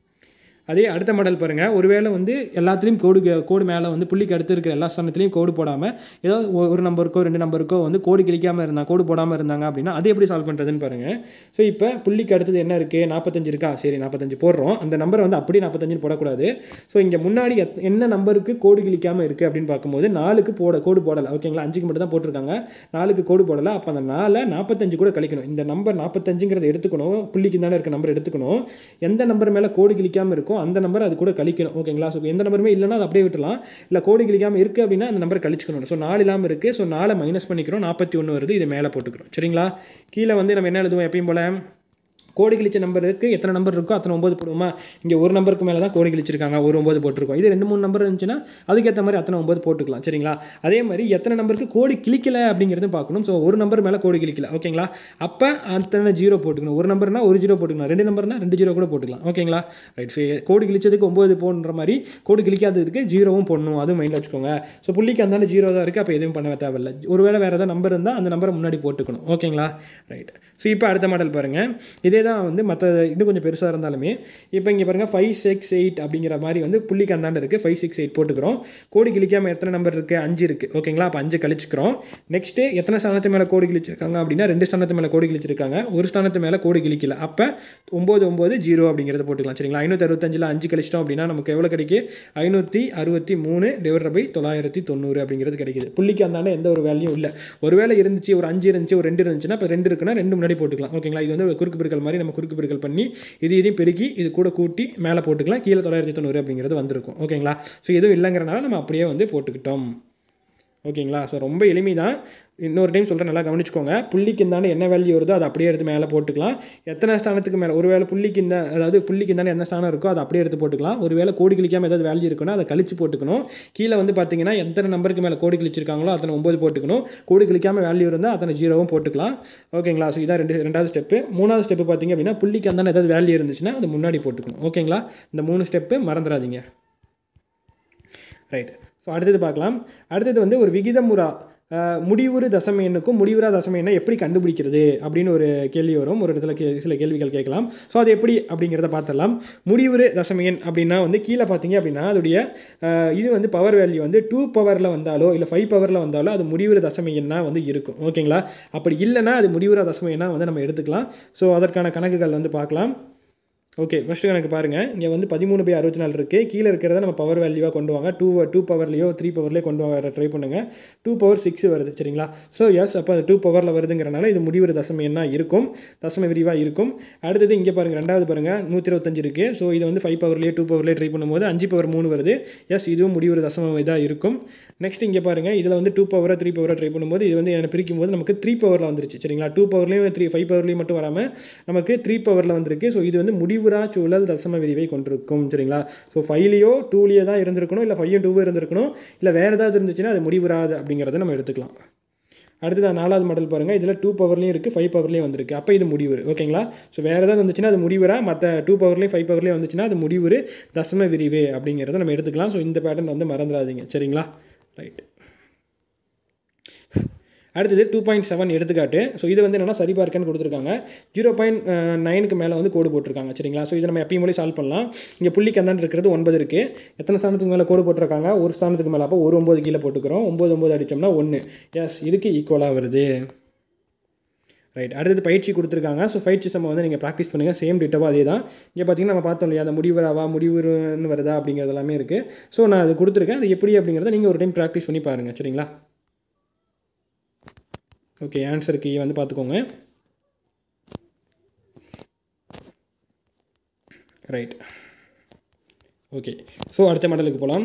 அதே அடுத்த மாடல் பாருங்கள் ஒருவேளை வந்து எல்லாத்துலேயும் கோடு கோடு மேலே வந்து புள்ளிக்கு அடுத்து இருக்கிற எல்லா ஸ்தானத்துலையும் கோடு போடாமல் ஏதாவது ஒ- ஒரு நம்பருக்கோ ரெண்டு நம்பருக்கோ வந்து கோடு கிழிக்காமல் இருந்தாங்க கோடு போடாமல் இருந்தாங்க அப்படின்னா அது எப்படி சால்வ் பண்ணுறதுன்னு பாருங்கள் ஸோ இப்போ புள்ளிக்கு அடுத்தது என்ன இருக்குது நாற்பத்தஞ்சு இருக்கா சரி நாற்பத்தஞ்சு போடுறோம் அந்த நம்பரை வந்து அப்படியே நாற்பத்தஞ்சுன்னு போடக்கூடாது ஸோ இங்கே முன்னாடி எத்- என்ன நம்பருக்கு கோடு கிழிக்காமல் இருக்குது அப்படின்னு பார்க்கும்போது நாலுக்கு போட கோடு போடலை ஓகேங்களா அஞ்சுக்கு மட்டும் தான் போட்டிருக்காங்க நாலுக்கு கோடு போடலை அப்போ அந்த நாலை நாற்பத்தஞ்சு கூட கழிக்கணும் இந்த நம்பர் நாற்பத்தஞ்சுங்கிறத எடுத்துக்கணும் புள்ளிக்கு தானே இருக்க நம்பர் எடுத்துக்கணும் எந்த நம்பர் மேலே கோடு கிழிக்காமல் இருக்கோ அந்த நம்பர் அது கூட கழிக்கணும் ஓகேங்களா ஸோ எந்த நம்பருமே இல்லைன்னா அதை அப்படியே விட்டுலாம் இல்லை கோடு கிழிக்காமல் இருக்குது அப்படின்னா அந்த நம்பர் கழிச்சுக்கணும் ஸோ நாலு இல்லாமல் இருக்குது ஸோ நாலை மைனஸ் பண்ணிக்கிறோம் நாற்பத்தி ஒன்று வருது இது மேலே போட்டுக்கிறோம் சரிங்களா கீழே வந்து நம்ம என்ன எழுதுவோம் எப்பயும் போல கோடி கிழிச்ச நம்பருக்கு எத்தனை நம்பர் இருக்கோ அத்தனை ஒம்பது போடுவோமா இங்கே ஒரு நம்பருக்கு மேலே தான் கோடி கிழிச்சிருக்காங்க ஒரு ஒம்பது போட்டிருக்கோம் இது ரெண்டு மூணு நம்பர் இருந்துச்சுன்னா அதுக்கேற்ற மாதிரி அத்தனை ஒம்பது போட்டுக்கலாம் சரிங்களா அதே மாதிரி எத்தனை நம்பருக்கு கோடி கிழிக்கல அப்படிங்கிறது பார்க்கணும் ஸோ ஒரு நம்பர் மேலே கோடி கிழிக்கல ஓகேங்களா அப்போ அத்தனை ஜீரோ போட்டுக்கணும் ஒரு நம்பர்னா ஒரு ஜீரோ போட்டுக்கலாம் ரெண்டு நம்பர்னா ரெண்டு ஜீரோ கூட போட்டுக்கலாம் ஓகேங்களா ரைட் ஸோ கோடி கிழிச்சதுக்கு ஒம்பது போன்ற மாதிரி கோடி கிழிக்காததுக்கு ஜீரோவும் போடணும் அதுவும் மைண்டில் வச்சுக்கோங்க ஸோ புள்ளிக்கு அந்தாண்ட ஜீரோ தான் இருக்குது அப்போ எதுவும் பண்ண தேவையில்லை ஒருவேளை வேறு ஏதாவது நம்பர் இருந்தால் அந்த நம்பரை முன்னாடி போட்டுக்கணும் ஓகேங்களா ரைட் ஸோ இப்போ அடுத்த மாடல் பாருங்கள் இதே தான் வந்து மற்ற இது கொஞ்சம் பெருசாக இருந்தாலுமே இப்போ இங்கே பாருங்கள் ஃபைவ் சிக்ஸ் எயிட் அப்படிங்கிற மாதிரி வந்து புள்ளிக்கு அந்தாண்ட இருக்குது ஃபைவ் சிக்ஸ் எயிட் போட்டுக்கிறோம் கோடி கிழிக்காமல் எத்தனை நம்பர் இருக்குது அஞ்சு இருக்குது ஓகேங்களா அப்போ அஞ்சு கழிச்சுக்கிறோம் நெக்ஸ்ட்டு எத்தனை ஸ்தானத்து மேலே கோடி கிழிச்சிருக்காங்க அப்படின்னா ரெண்டு ஸ்தானத்து மேலே கோடி கிழிச்சிருக்காங்க ஒரு ஸ்தானத்து மேலே கோடி கிழிக்கல அப்போ ஒம்பது ஒம்பது ஜீரோ அப்படிங்கிறத போட்டுக்கலாம் சரிங்களா ஐநூற்றி அறுபத்தஞ்சில் அஞ்சு கழிச்சிட்டோம் அப்படின்னா நமக்கு எவ்வளோ கிடைக்கும் ஐநூற்றி அறுபத்தி மூணு டிவைட் பை தொள்ளாயிரத்தி தொண்ணூறு அப்படிங்கிறது கிடைக்குது புள்ளிக்கு அந்தாண்ட எந்த ஒரு வேல்யூ இல்லை ஒருவேளை இருந்துச்சு ஒரு அஞ்சு இருந்துச்சு ஒரு ரெண்டு இருந்துச்சுன்னா இப்போ ரெண்டு இருக்குன்னா ரெண்டு முன்னாடி போட்டுக்கலாம் ஓகேங்களா இது வந்து ஒரு குறுக்கு பெருக்கல் மாதிரி நம்ம குறுக்கு பெருக்கல் பண்ணி இது இதையும் பெருக்கி இது கூட கூட்டி மேலே போட்டுக்கலாம் கீழே தொள்ளாயிரத்தி தொண்ணூறு அப்படிங்கிறது வந்திருக்கும் ஓகேங்களா ஸோ எதுவும் இல்லைங்கிறனால நம்ம அப்படியே வந்து போட்டுக்கிட்டோம் ஓகேங்களா ஸோ ரொம்ப எளிமை தான் இன்னொரு டைம் சொல்கிறேன் நல்லா கவனிச்சுக்கோங்க புள்ளிக்கு இந்தாண்டு என்ன வேல்யூ வருதோ அதை அப்படியே எடுத்து மேலே போட்டுக்கலாம் எத்தனை ஸ்தானத்துக்கு மேலே ஒருவேளை புள்ளிக்கு இந்த அதாவது புள்ளிக்கு இந்தாண்டு என்ன ஸ்தானம் இருக்கோ அதை அப்படியே எடுத்து போட்டுக்கலாம் ஒருவேளை கோடி கிழிக்காமல் ஏதாவது வேல்யூ இருக்குன்னா அதை கழிச்சு போட்டுக்கணும் கீழே வந்து பார்த்தீங்கன்னா எத்தனை நம்பருக்கு மேலே கோடி கிழிச்சிருக்காங்களோ அத்தனை ஒம்பது போட்டுக்கணும் கோடி கிழிக்காமல் வேல்யூ இருந்தால் அத்தனை ஜீரோவும் போட்டுக்கலாம் ஓகேங்களா ஸோ இதான் ரெண்டு ரெண்டாவது ஸ்டெப்பு மூணாவது ஸ்டெப்பு பார்த்தீங்க அப்படின்னா புள்ளிக்கு அந்தாண்ட ஏதாவது வேல்யூ இருந்துச்சுன்னா அது முன்னாடி போட்டுக்கணும் ஓகேங்களா இந்த மூணு ஸ்டெப்பு மறந்துடாதீங்க ரைட் ஸோ அடுத்தது பார்க்கலாம் அடுத்தது வந்து ஒரு விகிதமுறா அஹ், முடிவுறு தசம எண்ணுக்கும் முடிவுறா தசம எண்ணை எப்படி கண்டுபிடிக்கிறது அப்படின்னு ஒரு கேள்வி வரும் ஒரு இடத்துல கே சில கேள்விகள் கேட்கலாம் ஸோ அது எப்படி அப்படிங்கிறத பார்த்துடலாம் முடிவுறு தசம எண் அப்படின்னா வந்து கீழே பார்த்தீங்க அப்படின்னா அதோடைய அஹ், இது வந்து பவர் வேல்யூ வந்து டூ பவரில் வந்தாலோ இல்லை ஃபைவ் பவரில் வந்தாலோ அது முடிவுறு தசம எண்ணாக வந்து இருக்கும் ஓகேங்களா அப்படி இல்லைன்னா அது முடிவுறா தசம எண்ணாக வந்து நம்ம எடுத்துக்கலாம் ஸோ அதற்கான கணக்குகள் வந்து பார்க்கலாம் ஓகே ஃபஸ்ட்டு எனக்கு பாருங்கள் இங்கே வந்து பதிமூணு பை அறுபத்தி நாலு இருக்குது கீழே இருக்கிறத நம்ம பவர் வேல்யூவாக கொண்டு வாங்க டூ டூ பவர்லையோ த்ரீ பவர்லேயோ கொண்டு வர ட்ரை பண்ணுங்கள் டூ பவர் சிக்ஸ் வருது சரிங்களா ஸோ எஸ் அப்போ டூ பவரில் வருதுங்கிறனால இது முடிவுற தசம என்ன இருக்கும் தசம விரிவாக இருக்கும் அடுத்தது இங்கே பாருங்கள் ரெண்டாவது பாருங்கள் நூற்றி இருபத்தஞ்சு இருக்குது ஸோ இது வந்து ஃபைவ் பவர்லேயே டூ பவர்லேயே ட்ரை பண்ணும்போது அஞ்சு பவர் மூணு வருது எஸ் இதுவும் முடிவுற தசம இதாக இருக்கும் நெக்ஸ்ட் இங்கே பாருங்கள் இதில் வந்து டூ பவராக த்ரீ பவராக ட்ரை பண்ணும்போது இது வந்து எனக்கு பிரிக்கும் போது நமக்கு த்ரீ பவரில் வந்துருச்சு சரிங்களா டூ பவர்லேயும் த்ரீ ஃபைவ் பவர்லேயும் மட்டும் வராமல் நமக்கு த்ரீ பவரில் வந்திருக்கு ஸோ இது வந்து முடிவுறா சூழல் தசம விரிவை கொண்டிருக்கும் சரிங்களா ஸோ ஃபைவ்லையோ டூலேயோ தான் இருந்திருக்கணும் இல்லை ஃபைவ் டூவும் இருந்திருக்கணும் இல்லை வேறு ஏதாவது இருந்துச்சுன்னா அது முடிவுறாது அப்படிங்கிறத நம்ம எடுத்துக்கலாம் அடுத்தது நாலாவது மாடல் பாருங்கள் இதில் டூ பவர்லேயும் இருக்குது ஃபைவ் பவர்லேயும் வந்திருக்கு அப்போ இது முடிவுறு ஓகேங்களா ஸோ வேறு ஏதாவது வந்துச்சுன்னா அது முடிவுறா மற்ற டூ பவர்லேயும் ஃபைவ் பவர்லேயும் வந்துச்சுன்னா அது முடிவுறு தசம விரிவு அப்படிங்கிறத நம்ம எடுத்துக்கலாம் ஸோ இந்த பேட்டர்ன் வந்து மறந்துடாதீங்க சரிங்களா ரைட் அடுத்தது டூ பாயிண்ட் செவன் எடுத்துக்காட்டு ஸோ இது வந்து என்னென்னா சரி பார்க்கன்னு கொடுத்துருக்காங்க ஜீரோ பாயிண்ட் நைனுக்கு மேலே வந்து கோடு போட்டிருக்காங்க சரிங்களா ஸோ இதை நம்ம எப்பயும் போல சால்வ் பண்ணலாம் இங்கே புள்ளி கந்தாண்டு இருக்கிறது ஒன்பது இருக்குது எத்தனை ஸ்தானத்துக்கு மேலே கோடு போட்டிருக்காங்க ஒரு ஸ்தானத்துக்கு மேலே அப்போ ஒரு ஒம்பது கீழே போட்டுக்கிறோம் ஒம்பது ஒம்பது அடித்தோம்னா ஒன்று எஸ் இதுக்கு ஈக்குவலாக வருது ரைட் அடுத்தது பயிற்சி கொடுத்துருக்காங்க ஸோ பயிற்சி சம்ம வந்து நீங்கள் ப்ராக்டிஸ் பண்ணுங்கள் சேம் டிட்டோவாக அதே தான் இங்கே பார்த்தீங்கன்னா நம்ம பார்த்தோம் இல்லையா அந்த முடிவுறாவா முடிவுன்னு வருதா அப்படிங்கிறது எல்லாமே இருக்குது ஸோ நான் அது கொடுத்துருக்கேன் அது எப்படி அப்படிங்கிறத நீங்கள் ஒரு டைம் ப்ராக்டிஸ் பண்ணி பாருங்கள் சரிங்களா ஓகே ஆன்சர் கீ வந்து பார்த்துக்கோங்க ரைட் ஓகே ஸோ அடுத்த மாடலுக்கு போகலாம்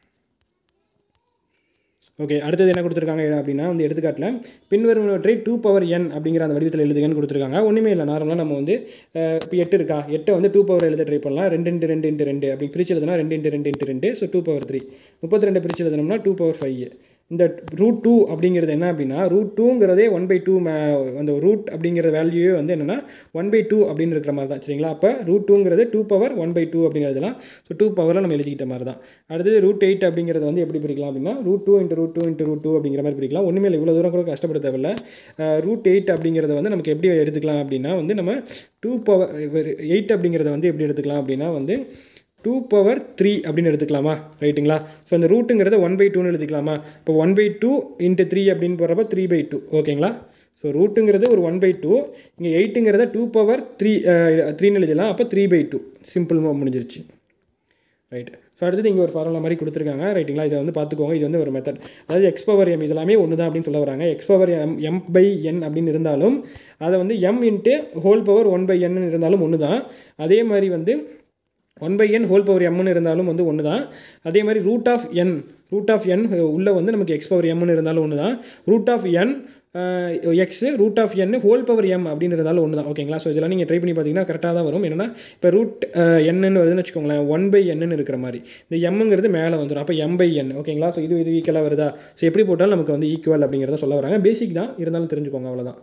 ஓகே அடுத்தது என்ன கொடுத்துருக்காங்க அப்படின்னா வந்து எடுத்துக்காட்டில் பின்வருவனவற்றை டூ பவர் என் அப்படிங்கிற அந்த வடிவத்தில் எழுதுகன்னு கொடுத்துருக்காங்க ஒன்றுமே இல்லை நார்மலாக நம்ம வந்து இப்போ எட்டு இருக்கா எட்டை வந்து டூ பவர் எழுத ட்ரை பண்ணலாம் ரெண்டு இன்ட்டு ரெண்டு இன்ட்டு ரெண்டு அப்படி பிரிச்சு எழுதுனா ரெண்டு இன்ட்டு ரெண்டு இன்ட்டு ரெண்டு ஸோ டூ பவர் த்ரீ முப்பத்தி ரெண்டு பிரிச்சு எழுதுனோம்னா டூ பவர் ஃபைவ் இந்த ரூட் டூ அப்படிங்கிறது என்ன அப்படின்னா ரூட் டூங்கிறதே ஒன் பை டூ அந்த ரூட் அப்படிங்கிற வேல்யூவே வந்து என்னென்னா ஒன் பை டூ அப்படின்னு இருக்கிற மாதிரி தான் சரிங்களா அப்போ ரூட் டூங்கிறது two power one by two அப்படிங்கிறதுலாம் ஸோ டூ பவரில் நம்ம எழுதிக்கிட்ட மாதிரி தான் அடுத்தது ரூட் எயிட் அப்படிங்கிறது வந்து எப்படி பிரிக்கலாம் அப்படின்னா root two into root two into root two அப்படிங்கிற மாதிரி பிரிக்கலாம் ஒன்றுமே இல்லை இவ்வளோ தூரம் கூட கஷ்டப்பட தேவையில்ல ரூட் எயிட் அப்படிங்கிறத வந்து நமக்கு எப்படி எடுத்துக்கலாம் அப்படின்னா வந்து நம்ம டூ பவர் எயிட் அப்படிங்கிறத வந்து எப்படி எடுத்துக்கலாம் அப்படின்னா வந்து டூ பவர் த்ரீ அப்படின்னு எடுத்துக்கலாமா ரைட்டுங்களா ஸோ அந்த ரூட்டுங்கிறத ஒன் பை டூன்னு எடுத்துக்கலாமா இப்போ one by two into three அப்படின்னு போகிறப்ப த்ரீ பை டூ ஓகேங்களா ஸோ ரூட்டுங்கிறது ஒரு ஒன் பை டூ இங்கே எயிட்டுங்கிறத டூ பவர் த்ரீ த்ரீன்னு எழுதலாம் அப்போ த்ரீ பை டூ சிம்பிள் முடிஞ்சிருச்சு ரைட் ஸோ அடுத்தது இங்கே ஒரு ஃபார்முலா மாதிரி கொடுத்துருக்காங்க ரைட்டுங்களா இதை வந்து பார்த்துக்கோங்க இது வந்து ஒரு மெத்தட் அதாவது எக்ஸ் பவர் எம் இதெல்லாமே ஒன்று தான் அப்படின்னு சொல்ல வராங்க x power m m by n அப்படின்னு இருந்தாலும் அதை வந்து m into whole power one by என்னு இருந்தாலும் ஒன்று தான் அதே மாதிரி வந்து one by n whole power எம்னு இருந்தாலும் வந்து ஒன்று தான் அதே மாதிரி root of n root of n உள்ளே வந்து நமக்கு எக்ஸ் பவர் எம்னு இருந்தாலும் ஒன்று தான் root of n x root of n whole power m அப்படின்னு இருந்தாலும் ஒன்று தான் ஓகேங்களா ஸோ இதெல்லாம் நீங்கள் ட்ரை பண்ணி பார்த்தீங்கன்னா கரெக்டாக தான் வரும் என்னென்னா இப்போ ரூட் என்னன்னு வருதுன்னு வச்சுக்கோங்களேன் ஒன் பை என்னன்னு இருக்கிற மாதிரி இந்த எம்ங்கிறது மேலே வந்துடும் அப்போ எம் பை என் ஓகேங்களா ஸோ இது இது ஈக்குவலாக வருதா ஸோ எப்படி போட்டாலும் நமக்கு வந்து ஈக்குவல் அப்படிங்கிறத சொல்ல வராங்க பேசிக் தான் இருந்தாலும் தெரிஞ்சுக்கோங்க அவ்வளோதான்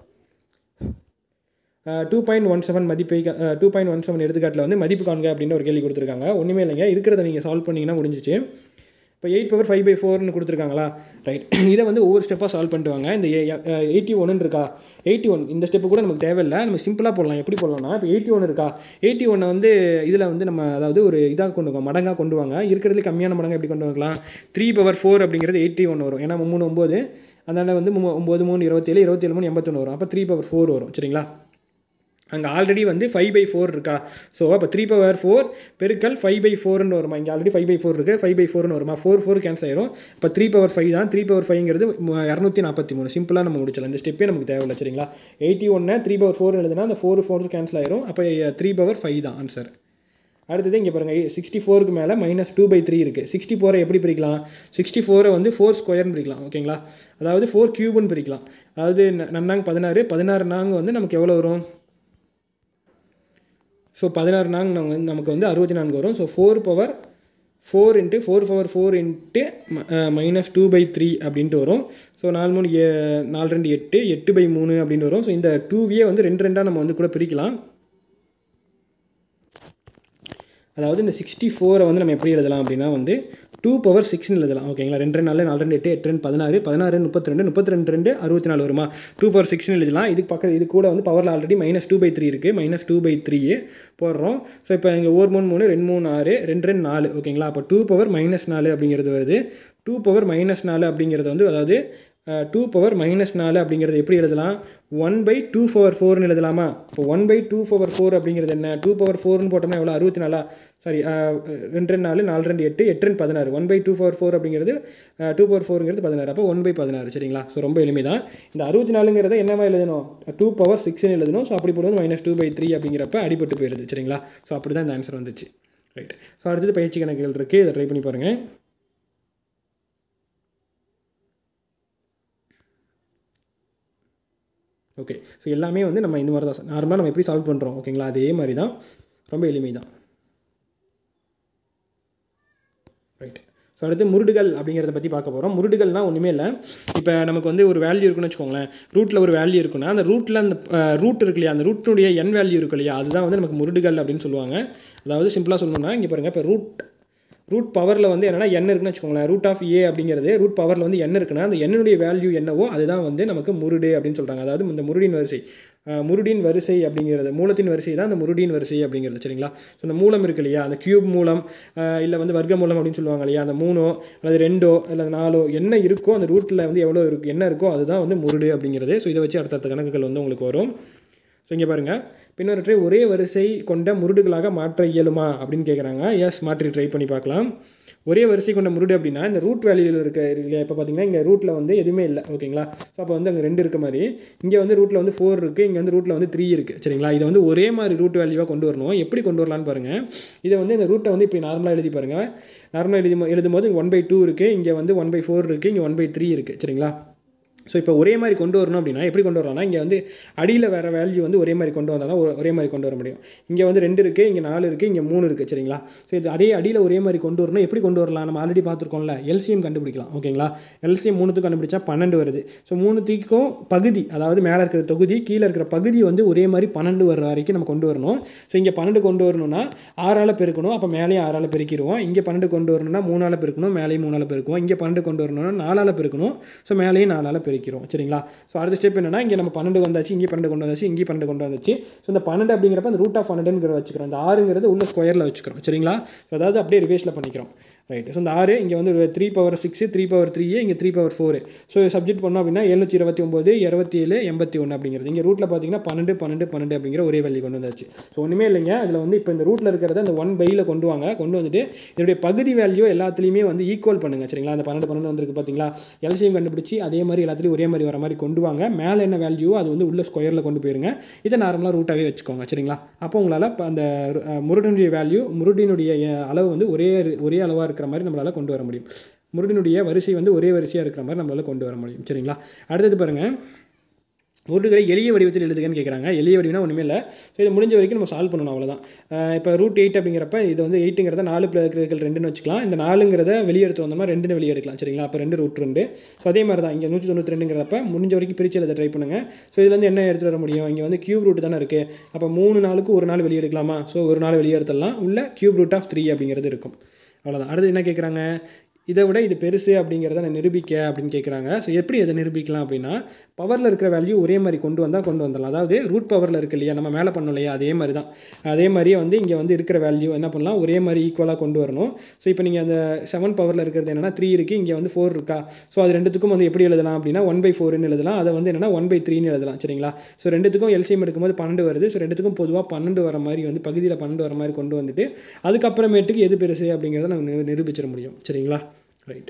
டூ பாயிண்ட் ஒன் செவன் மதிப்பை டூ பாயிண்ட் ஒன் செவன் எடுத்துக்காட்டில் வந்து மதிப்பு காண்க அப்படின்னு ஒரு கேள்வி கொடுத்துருக்காங்க ஒன்றுமே இல்லைங்க இருக்கிறத நீங்கள் சால்வ் பண்ணிங்கன்னா முடிஞ்சிச்சு இப்போ எயிட் பவர் ஃபைவ் பை ஃபோர்னு கொடுத்துருக்காங்களா ரைட் இதை வந்து ஒவ்வொரு ஸ்டெப்பாக சால்வ் பண்ணிட்டு வாங்க இந்த எயிட்டி ஒன்னு இருக்கா எயிட்டி ஒன் இந்த ஸ்டெப்பு கூட நமக்கு தேவையில்லை நம்ம சிம்பிளாக போடலாம் எப்படி போடலாம்னா இப்போ எயிட்டி ஒன் இருக்கா எயிட்டி ஒன்னை வந்து இதில் வந்து நம்ம அதாவது ஒரு இதாக கொண்டு வாங்க மடங்காக கொண்டு வாங்க இருக்கிறதுல கம்மியான மடங்காக எப்படி கொண்டு வரலாம் த்ரீ பவர் ஃபோர் அப்படிங்கிறது எயிட்டி ஒன் வரும் ஏன்னா மூணு ஒம்பது அதனால் வந்து ஒம்பது மூணு இருபத்தேழு இருபத்தேழு மூணு எண்பத்தொன்று வரும் அப்போ த்ரீ பவர் ஃபோர் வரும் சரிங்களா அங்கே ஆல்ரெடி வந்து ஃபைவ் பை ஃபோர் இருக்கா ஸோ அப்போ த்ரீ பவர் ஃபோர் பெருக்கல் ஃபைவ் பை ஃபோர்னு வருமா இங்கே ஆல்ரெடி ஃபைவ் பை ஃபோர் இருக்குது ஃபைவ் பை ஃபோர்னு வருமா ஃபோர் ஃபோர் கேன்சல் ஆயிரும் இப்போ த்ரீ பவர் ஃபைவ் தான் த்ரீ பவர் ஃபைவ்ங்கிறது இரநூத்தி நாற்பத்தி மூணு சிம்பிளாக நம்ம முடிச்சலாம் இந்த ஸ்டெப்பே நமக்கு தேவையில்லை சரிங்களா எயிட்டி ஒன்று த்ரீ பவர் ஃபோர் எழுதுனா அந்த ஃபோர் ஃபோர் கேன்சல் ஆயிரும் அப்போ த்ரீ பவர் ஃபைவ் தான் ஆன்சர் அடுத்தது இங்கே பாருங்கள் சிக்ஸ்டி ஃபோருக்கு மேலே மைனஸ் டூ பை த்ரீ இருக்குது சிக்ஸ்டி ஃபோரை எப்படி பிரிக்கலாம் சிக்ஸ்டி ஃபோரை வந்து ஃபோர் ஸ்கொயர்னு பிரிக்கலாம் ஓகேங்களா அதாவது ஃபோர் க்யூப்னு பிரிக்கலாம் அதாவது நன்னாங்க பதினாறு பதினாறு நாங்க வந்து நமக்கு எவ்வளோ வரும் ஸோ பதினாறு நாங்க நாங்கள் வந்து நமக்கு வந்து அறுபத்தி நான்கு வரும் so four power four into four power four into minus two by three அப்படின்ட்டு வரும் ஸோ நாலு மூணு ஏ நாலு ரெண்டு எட்டு எட்டு பை மூணு அப்படின்னு வரும் ஸோ இந்த டூவியே வந்து ரெண்டு ரெண்டாக நம்ம வந்து கூட பிரிக்கலாம் அதாவது இந்த சிக்ஸ்டி ஃபோரை வந்து நம்ம எப்படி எழுதலாம் அப்படின்னா வந்து டூ பவர் சிக்ஸ்னு எழுதலாம் ஓகேங்களா ரெண்டு ரெண்டு நாலு நாலு ரெண்டு எட்டு எட்டு ரெண்டு பதினாறு பதினாறு முப்பத்தி ரெண்டு முப்பத்தி ரெண்டு ரெண்டு அறுபத்தி நாலு வருமா டூ பவர் சிக்ஸ்னு எழுதலாம் இதுக்கு பக்கத்து இது கூட வந்து பவரில் already minus two by three இருக்குது மைனஸ் டூ பை த்ரீ போடுறோம் ஸோ இப்போ இங்கே ஒரு மூணு மூணு ரெண்டு மூணு ஆறு ரெண்டு ரெண்டு நாலு ஓகேங்களா அப்போ டூ பவர் மைனஸ் நாலு அப்படிங்கிறது வருது டூ பவர் மைனஸ் நாலு அப்படிங்கிறது வந்து அதாவது டூ பவர் மைனஸ் நாலு அப்படிங்கிறது எப்படி எழுதலாம் ஒன் பை டூ பவர் ஃபோர்னு எழுதலாமா இப்போ one by two power four அப்படிங்கிறது என்ன டூ பவர் ஃபோர்னு போட்டோம்னா எவ்வளோ அறுபத்தி நாலா சாரி ரெண்டு ரெண்டு நாலு நாலு ரெண்டு எட்டு எட்டு ரெண்டு பதினாறு one by two power four அப்படிங்கிறது டூ பவர் ஃபோருங்கிறது பதினாறு அப்போ ஒன் பை பதினாறு சரிங்களா ஸோ ரொம்ப எளிமை தான் இந்த அறுபத்தி நாலுங்கிறத என்னவா எழுதணும் டூ பவர் சிக்ஸ்னு எழுதணும் ஸோ அப்படி போடுவது மைனஸ் டூ பை த்ரீ அப்படிங்கிறப்ப அடிபட்டு போயிடுது சரிங்களா ஸோ அப்படி தான் இந்த ஆன்சர் வந்துச்சு ரைட் ஸோ அடுத்தது பயிற்சி கணக்குகள் இருக்குது இதை ட்ரை பண்ணி பாருங்கள் ஓகே ஸோ எல்லாமே வந்து நம்ம இந்த மாதிரி தான் நார்மலாக நம்ம எப்படி சால்வ் பண்ணுறோம் ஓகேங்களா அதே மாதிரி தான் ரொம்ப எளிமை தான் ரைட் ஸோ அடுத்து முருடுகள் அப்படிங்கிறத பற்றி பார்க்க போகிறோம் முருடுகள்னால் ஒன்றுமே இல்லை இப்போ நமக்கு வந்து ஒரு வேல்யூ இருக்குன்னு வச்சுக்கோங்களேன் ரூட்டில் ஒரு வேல்யூ இருக்குன்னா அந்த ரூட்டில் அந்த ரூட் இருக்கு இல்லையா அந்த ரூட்டினுடைய என் வேல்யூ இருக்கு இல்லையா அதுதான் வந்து நமக்கு முருடுகள் அப்படின்னு சொல்லுவாங்க அதாவது சிம்பிளாக சொல்லணும்னா இங்கே பாருங்கள் இப்போ ரூட் ரூட் பவரில் வந்து என்னென்னா என் இருக்குன்னு வச்சுக்கோங்களேன் ரூட் ஆஃப் ஏ அப்படிங்கிறது ரூட் பவரில் வந்து என்ன இருக்குன்னா அந்த எண்ணுடைய வேல்யூ என்னவோ அதுதான் வந்து நமக்கு முருடு அப்படின்னு சொல்கிறாங்க அதாவது இந்த முருடின் வரிசை அஹ், முருடின் வரிசை அப்படிங்கிறது மூலத்தின் வரிசை தான் அந்த முருடின் வரிசை அப்படிங்கிறது சரிங்களா ஸோ அந்த மூலம் இருக்கு இல்லையா அந்த கியூப் மூலம் இல்லை வந்து வர்க்க மூலம் அப்படின்னு சொல்லுவாங்க இல்லையா அந்த மூணோ அல்லது ரெண்டோ அல்லது நாலோ என்ன இருக்கோ அந்த ரூட்டில் வந்து எவ்வளோ இருக்கு என்ன இருக்கோ அதுதான் வந்து முருடு அப்படிங்கிறது ஸோ இதை வச்சு அடுத்தடுத்த கணக்குகள் வந்து உங்களுக்கு வரும் ஸோ இங்கே பாருங்கள் பின்னொருற்றை ஒரே வரிசை கொண்ட முருடுகளாக மாற்ற இயலுமா அப்படின்னு கேட்குறாங்க எஸ் மாற்றி ட்ரை பண்ணி பார்க்கலாம் ஒரே வரிசை கொண்ட முருடு அப்படின்னா இந்த ரூட் வேல்யூவில் இருக்க இல்லையா இப்போ பார்த்தீங்கன்னா இங்கே ரூட்டில் வந்து எதுவுமே இல்லை ஓகேங்களா ஸோ அப்போ வந்து அங்கே ரெண்டு இருக்க மாதிரி இங்கே வந்து ரூட்டில் வந்து ஃபோர் இருக்குது இங்கே வந்து ரூட்டில் வந்து த்ரீ இருக்குது சரிங்களா இதை வந்து ஒரே மாதிரி ரூட் வேல்யூவாக கொண்டு வரணும் எப்படி கொண்டு வரலான்னு பாருங்கள் இதை வந்து இந்த ரூட்டை வந்து இப்படி நார்மலாக எழுதி பாருங்கள் நார்மலாக எழுதி எழுதும்போது இங்கே ஒன் பை டூ இருக்குது இங்கே வந்து ஒன் பை ஃபோர் இருக்குது இங்கே ஒன் பை த்ரீ இருக்குது சரிங்களா ஸோ இப்போ ஒரே மாதிரி கொண்டு வரணும் அப்படின்னா எப்படி கொண்டு வரலாம்னா இங்கே வந்து அடியில் வேறு வேல்யூ வந்து ஒரே மாதிரி கொண்டு வந்தால் தான் ஒ- ஒரே மாதிரி கொண்டு வர முடியும் இங்கே வந்து ரெண்டு இருக்குது இங்கே நாலு இருக்குது இங்கே மூணு இருக்குது சரிங்களா ஸோ இது அதே அடியில் ஒரே மாதிரி கொண்டு வரணும் எப்படி கொண்டு வரலாம் நம்ம ஆல்ரெடி பார்த்துருக்கோம்ல எல்சிஎம் கண்டுபிடிக்கலாம் ஓகேங்களா எல்சிஎம் மூணுத்துக்கும் கண்டுபிடிச்சா பன்னெண்டு வருது ஸோ மூணுத்துக்கும் பகுதி அதாவது மேலே இருக்கிற தொகுதி கீழே இருக்கிற பகுதி வந்து ஒரே மாதிரி பன்னெண்டு வர்ற வரைக்கும் நம்ம கொண்டு வரணும் ஸோ இங்கே பன்னெண்டு கொண்டு வரணும்னா ஆறால் பெருக்கணும் அப்போ மேலேயும் ஆறால் பெருக்கிடுவோம் இங்கே பன்னெண்டு கொண்டு வரணும்னா மூணால் பெருக்கணும் மேலேயும் மூணால் பெருக்குவோம் இங்கே பன்னெண்டு கொண்டு வரணும்னா நாலால் பெருக்கணும் ஸோ மேலேயும் நாலால் பெருக்கிறோம் சரிங்களா ஸோ அடுத்த ஸ்டெப் என்னன்னா இங்கே நம்ம பன்னெண்டு வந்தாச்சு இங்கே பன்னெண்டு கொண்டு வந்தாச்சு இங்கே பன்னெண்டு கொண்டு வந்தாச்சு ஸோ இந்த பன்னெண்டு அப்படிங்கிறப்ப அந்த ரூட் ஆஃப் பன்னெண்டுங்கிற வச்சுக்கிறோம் இந்த ஆறுங்கிறது உள்ள ஸ்கொயரில் வச்சுக்கிறோம் சரிங்களா ஸோ அதாவது அப்படியே ரிவேஸில் பண்ணிக்கிறோம் ரைட் ஸோ இந்த ஆறு இங்கே வந்து three power six three power three இங்கே three power four so subtract பண்ணோம் அப்படின்னா எழுநூற்றி இருபத்தி ஒம்பது இருபத்தி ஏழு எண்பத்தி ஒன்று அப்படிங்கிறது இங்கே ரூட்டில் பார்த்தீங்கன்னா பன்னெண்டு பன்னெண்டு பன்னெண்டு அப்படிங்கிற ஒரே வேல்யூ கொண்டு வந்தாச்சு ஸோ ஒன்றுமே இல்லைங்க அதில் வந்து இப்போ இந்த ரூட்டில் இருக்கிறத அந்த ஒன் பையில் கொண்டு வாங்க கொண்டு வந்துட்டு இதனுடைய பகுதி வேல்யூ எல்லாத்துலேயுமே வந்து ஈக்குவல் பண்ணுங்க சரிங்களா அந்த பன்னெண்டு பன்னெண்டு வந்திருக்கு பார்த்தீங்களா எல்சிஎம் கண்டுபிடிச்சி அதே மாதிரி எல்லாத்துலேயும் ஒரே மாதிரி வர மாதிரி கொண்டு வாங்க மேலே என்ன வேல்யூ அது வந்து உள்ள ஸ்கொயரில் கொண்டு போயிருங்க இதை நார்மலாக ரூட்டாகவே வச்சுக்கோங்க சரிங்களா அப்போ உங்களால் இப்போ அந்த அஹ், முருடனுடைய வேல்யூ முருடினுடைய அஹ், அளவு வந்து ஒரே ஒரே அளவாக இருக்கிற மாதிரி நம்மளால் கொண்டு வர முடியும் முருடினுடைய வரிசை வந்து ஒரே வரிசையாக இருக்கிற மாதிரி நம்மளால் கொண்டு வர முடியும் சரிங்களா அடுத்தது பாருங்கள் முருடுகளை எளிய வடிவத்தில் எழுதுகன்னு கேட்குறாங்க எளிய வடிவம்னா ஒன்றுமே இல்லை ஸோ இது முடிஞ்ச வரைக்கும் நம்ம சால்வ் பண்ணணும் அவ்வளோதான் அஹ் இப்போ ரூட் எயிட் அப்படிங்கிறப்ப இது வந்து எயிட்டுங்கிறத நாலு பிளேக்கள் ரெண்டுன்னு வச்சுக்கலாம் இந்த நாலுங்கிறத வெளியே எடுத்து வந்தோம்னா ரெண்டுன்னு வெளியே எடுக்கலாம் சரிங்களா அப்போ ரெண்டு ரூட் ரெண்டு ஸோ அதே மாதிரி தான் இங்கே நூற்றி தொண்ணூற்றி ரெண்டுங்கிறப்ப முடிஞ்ச வரைக்கும் பிரிச்சு எழுத ட்ரை பண்ணுங்கள் ஸோ இதுலேருந்து என்ன எடுத்துகிட்டு வர முடியும் இங்கே வந்து கியூப் ரூட் தானே இருக்குது அப்போ மூணு நாளுக்கு ஒரு நாள் வெளியே எடுக்கலாமா ஸோ ஒரு நாள் வெளியே எடுத்துடலாம் உள்ள கியூப் ரூட் ஆஃப் த்ரீ அப்படிங்கிறது இருக்கும் அவ்வளோதான் அடுத்து என்ன கேட்குறாங்க இதை விட இது பெருசு அப்படிங்கிறத நான் நிரூபிக்க அப்படின்னு கேட்குறாங்க ஸோ எப்படி அதை நிரூபிக்கலாம் அப்படின்னா பவரில் இருக்கிற வேல்யூ ஒரே மாதிரி கொண்டு வந்தால் கொண்டு வந்துடலாம் அதாவது ரூட் பவரில் இருக்கு இல்லையா நம்ம மேலே பண்ணோம் இல்லையா அதே மாதிரி தான் அதே மாதிரியே வந்து இங்கே வந்து இருக்கிற வேல்யூ என்ன பண்ணலாம் ஒரே மாதிரி ஈக்குவலாக கொண்டு வரணும் ஸோ இப்போ நீங்கள் அந்த செவன் பவரில் இருக்கிறது என்னன்னா த்ரீ இருக்குது இங்கே வந்து ஃபோர் இருக்கா ஸோ அது ரெண்டுத்துக்கும் வந்து எப்படி எழுதலாம் அப்படின்னா ஒன் பை ஃபோர்னு எழுதலாம் அதை வந்து என்னன்னா ஒன் பை த்ரீன்னு எழுதலாம் சரிங்களா ஸோ ரெண்டுத்துக்கும் எல்சிஎம் எடுக்கும்போது பன்னெண்டு வருது ஸோ ரெண்டுத்துக்கும் பொதுவாக பன்னெண்டு வர மாதிரி வந்து பகுதியில் பன்னெண்டு வர மாதிரி கொண்டு வந்துட்டு அதுக்கப்புறமேட்டுக்கு எது பெருசு அப்படிங்கிறத நம்ம நிரு- நிரூபிச்சிட முடியும் சரிங்களா ரைட்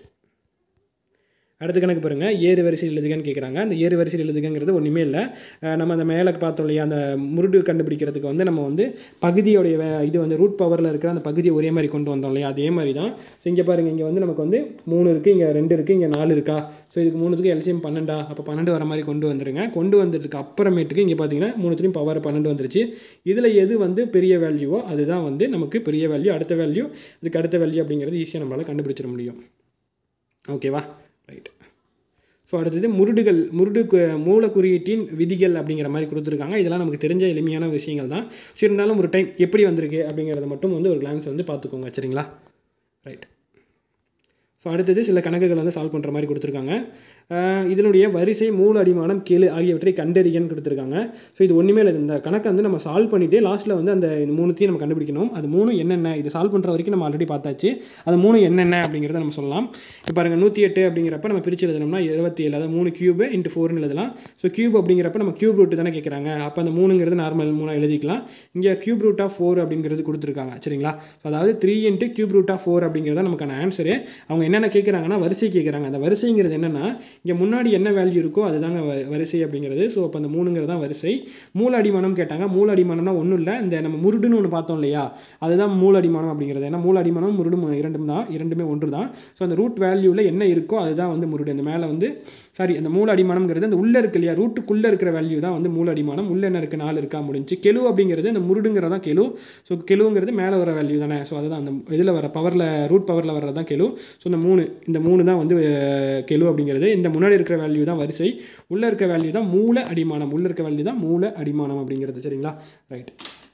அடுத்த கணக்கு பாருங்கள் ஏறு வரிசையில் எழுதுகன்னு கேட்குறாங்க அந்த ஏறு வரிசையில் எழுதுகங்கிறது ஒன்றுமே இல்லை அஹ் நம்ம அந்த மேலே பார்த்தோம் இல்லையா அந்த முருடு கண்டுபிடிக்கிறதுக்கு வந்து நம்ம வந்து பகுதியோடைய வே- இது வந்து ரூட் பவரில் இருக்கிற அந்த பகுதியை ஒரே மாதிரி கொண்டு வந்தோம் இல்லையா அதே மாதிரி தான் ஸோ இங்கே பாருங்கள் இங்கே வந்து நமக்கு வந்து மூணு இருக்குது இங்கே ரெண்டு இருக்குது இங்கே நாலு இருக்கா ஸோ இதுக்கு மூணுத்துக்கு எல்சிஎம் பன்னெண்டா அப்போ பன்னெண்டு வர மாதிரி கொண்டு வந்துருங்க கொண்டு வந்ததுக்கு அப்புறமேட்டுக்கு இங்கே பார்த்தீங்கன்னா மூணுத்துலையும் பவர் பன்னெண்டு வந்துருச்சு இதில் எது வந்து பெரிய வேல்யூவோ அதுதான் வந்து நமக்கு பெரிய வேல்யூ அடுத்த வேல்யூ இதுக்கு அடுத்த வேல்யூ அப்படிங்கிறது ஈஸியாக நம்மளால் கண்டுபிடிச்சிட முடியும் ஓகேவா ரைட் ஸோ அடுத்தது முருடுகள் முருடு கு- மூல குறியீட்டின் விதிகள் அப்படிங்கிற மாதிரி கொடுத்துருக்காங்க இதெல்லாம் நமக்கு தெரிஞ்ச எளிமையான விஷயங்கள் தான் ஸோ இருந்தாலும் ஒரு டைம் எப்படி வந்திருக்கு அப்படிங்கிறத மட்டும் வந்து ஒரு கிளான்ஸ் வந்து பார்த்துக்கோங்க சரிங்களா ரைட் ஸோ அடுத்தது சில கணக்குகள் வந்து சால்வ் பண்ணுற மாதிரி கொடுத்துருக்காங்க ஆஹ் இதனுடைய வரிசை மூல அடிமானம் கெழு ஆகியவற்றை கண்டறியன்னு கொடுத்துருக்காங்க ஸோ இது ஒன்றுமே இல்லை இந்த கணக்கை வந்து நம்ம சால்வ் பண்ணிவிட்டு லாஸ்ட்டில் வந்து அந்த இந்த மூணுத்தையும் நம்ம கண்டுபிடிக்கணும் அது மூணு என்னென்ன இது சால்வ் பண்ணுற வரைக்கும் நம்ம ஆல்ரெடி பார்த்தாச்சு அது மூணு என்னென்ன அப்படிங்கிறத நம்ம சொல்லலாம் இப்போ பாருங்கள் நூற்றி எட்டு அப்படிங்கிறப்ப நம்ம பிரித்து எழுதணும்னா இருபத்தி ஏழு அதாவது மூணு கியூபு இன்ட்டு ஃபோர்னு எழுதலாம் ஸோ கியூப் அப்படிங்கிறப்ப நம்ம கியூப் ரூட் தானே கேட்குறாங்க அப்போ அந்த மூணுங்கிறது நார்மல் மூணாக எழுதிக்கலாம் இங்கே கியூப் ரூட் ஆஃப் ஃபோர் அப்படிங்கிறது கொடுத்துருக்காங்க சரிங்களா So, அதாவது three into cube root of four அப்படிங்கிறத நமக்கான ஆன்சரு அவங்க என்னென்ன கேட்குறாங்கன்னா வரிசை கேட்குறாங்க அந்த வரிசைங்கிறது என்னென்னா இங்கே முன்னாடி என்ன வேல்யூ இருக்கோ அதுதாங்க வ- வரிசை அப்படிங்கிறது ஸோ அப்போ அந்த மூணுங்கிறது தான் வரிசை மூல அடிமானம் கேட்டாங்க மூல அடிமானம்னா ஒன்றும் இல்லை இந்த நம்ம முருடுன்னு ஒன்று பார்த்தோம் இல்லையா அதுதான் மூல அடிமானம் அப்படிங்கிறது ஏன்னா மூல அடிமானம் முருடு மு- இரண்டும் தான் இரண்டுமே ஒன்று தான் ஸோ அந்த ரூட் வேல்யூவில் என்ன இருக்கோ அதுதான் வந்து முருடு அந்த மேலே வந்து சாரி அந்த மூல அடிமானம்ங்கிறது அந்த உள்ளே இருக்கு இல்லையா ரூட்டுக்குள்ளே இருக்கிற வேல்யூ தான் வந்து மூல அடிமானம் உள்ளே என்ன இருக்குது நாலு இருக்கா முடிஞ்சு கெழு அப்படிங்கிறது அந்த முருடுங்கிறது தான் கெழு ஸோ கெழுங்கிறது மேலே வர வேல்யூ தானே ஸோ அதுதான் அந்த இதில் வர பவரில் ரூட் பவரில் வர்றது தான் கெழு ஸோ இந்த மூணு இந்த மூணு தான் வந்து அஹ், கெழு அப்படிங்கிறது இந்த முன்னாடி இருக்கிற வேல்யூ தான் வரிசை உள்ளே இருக்க வேல்யூ தான் மூல அடிமானம் உள்ளே இருக்க வேல்யூ தான் மூல அடிமானம் அப்படிங்கிறது சரிங்களா ரைட்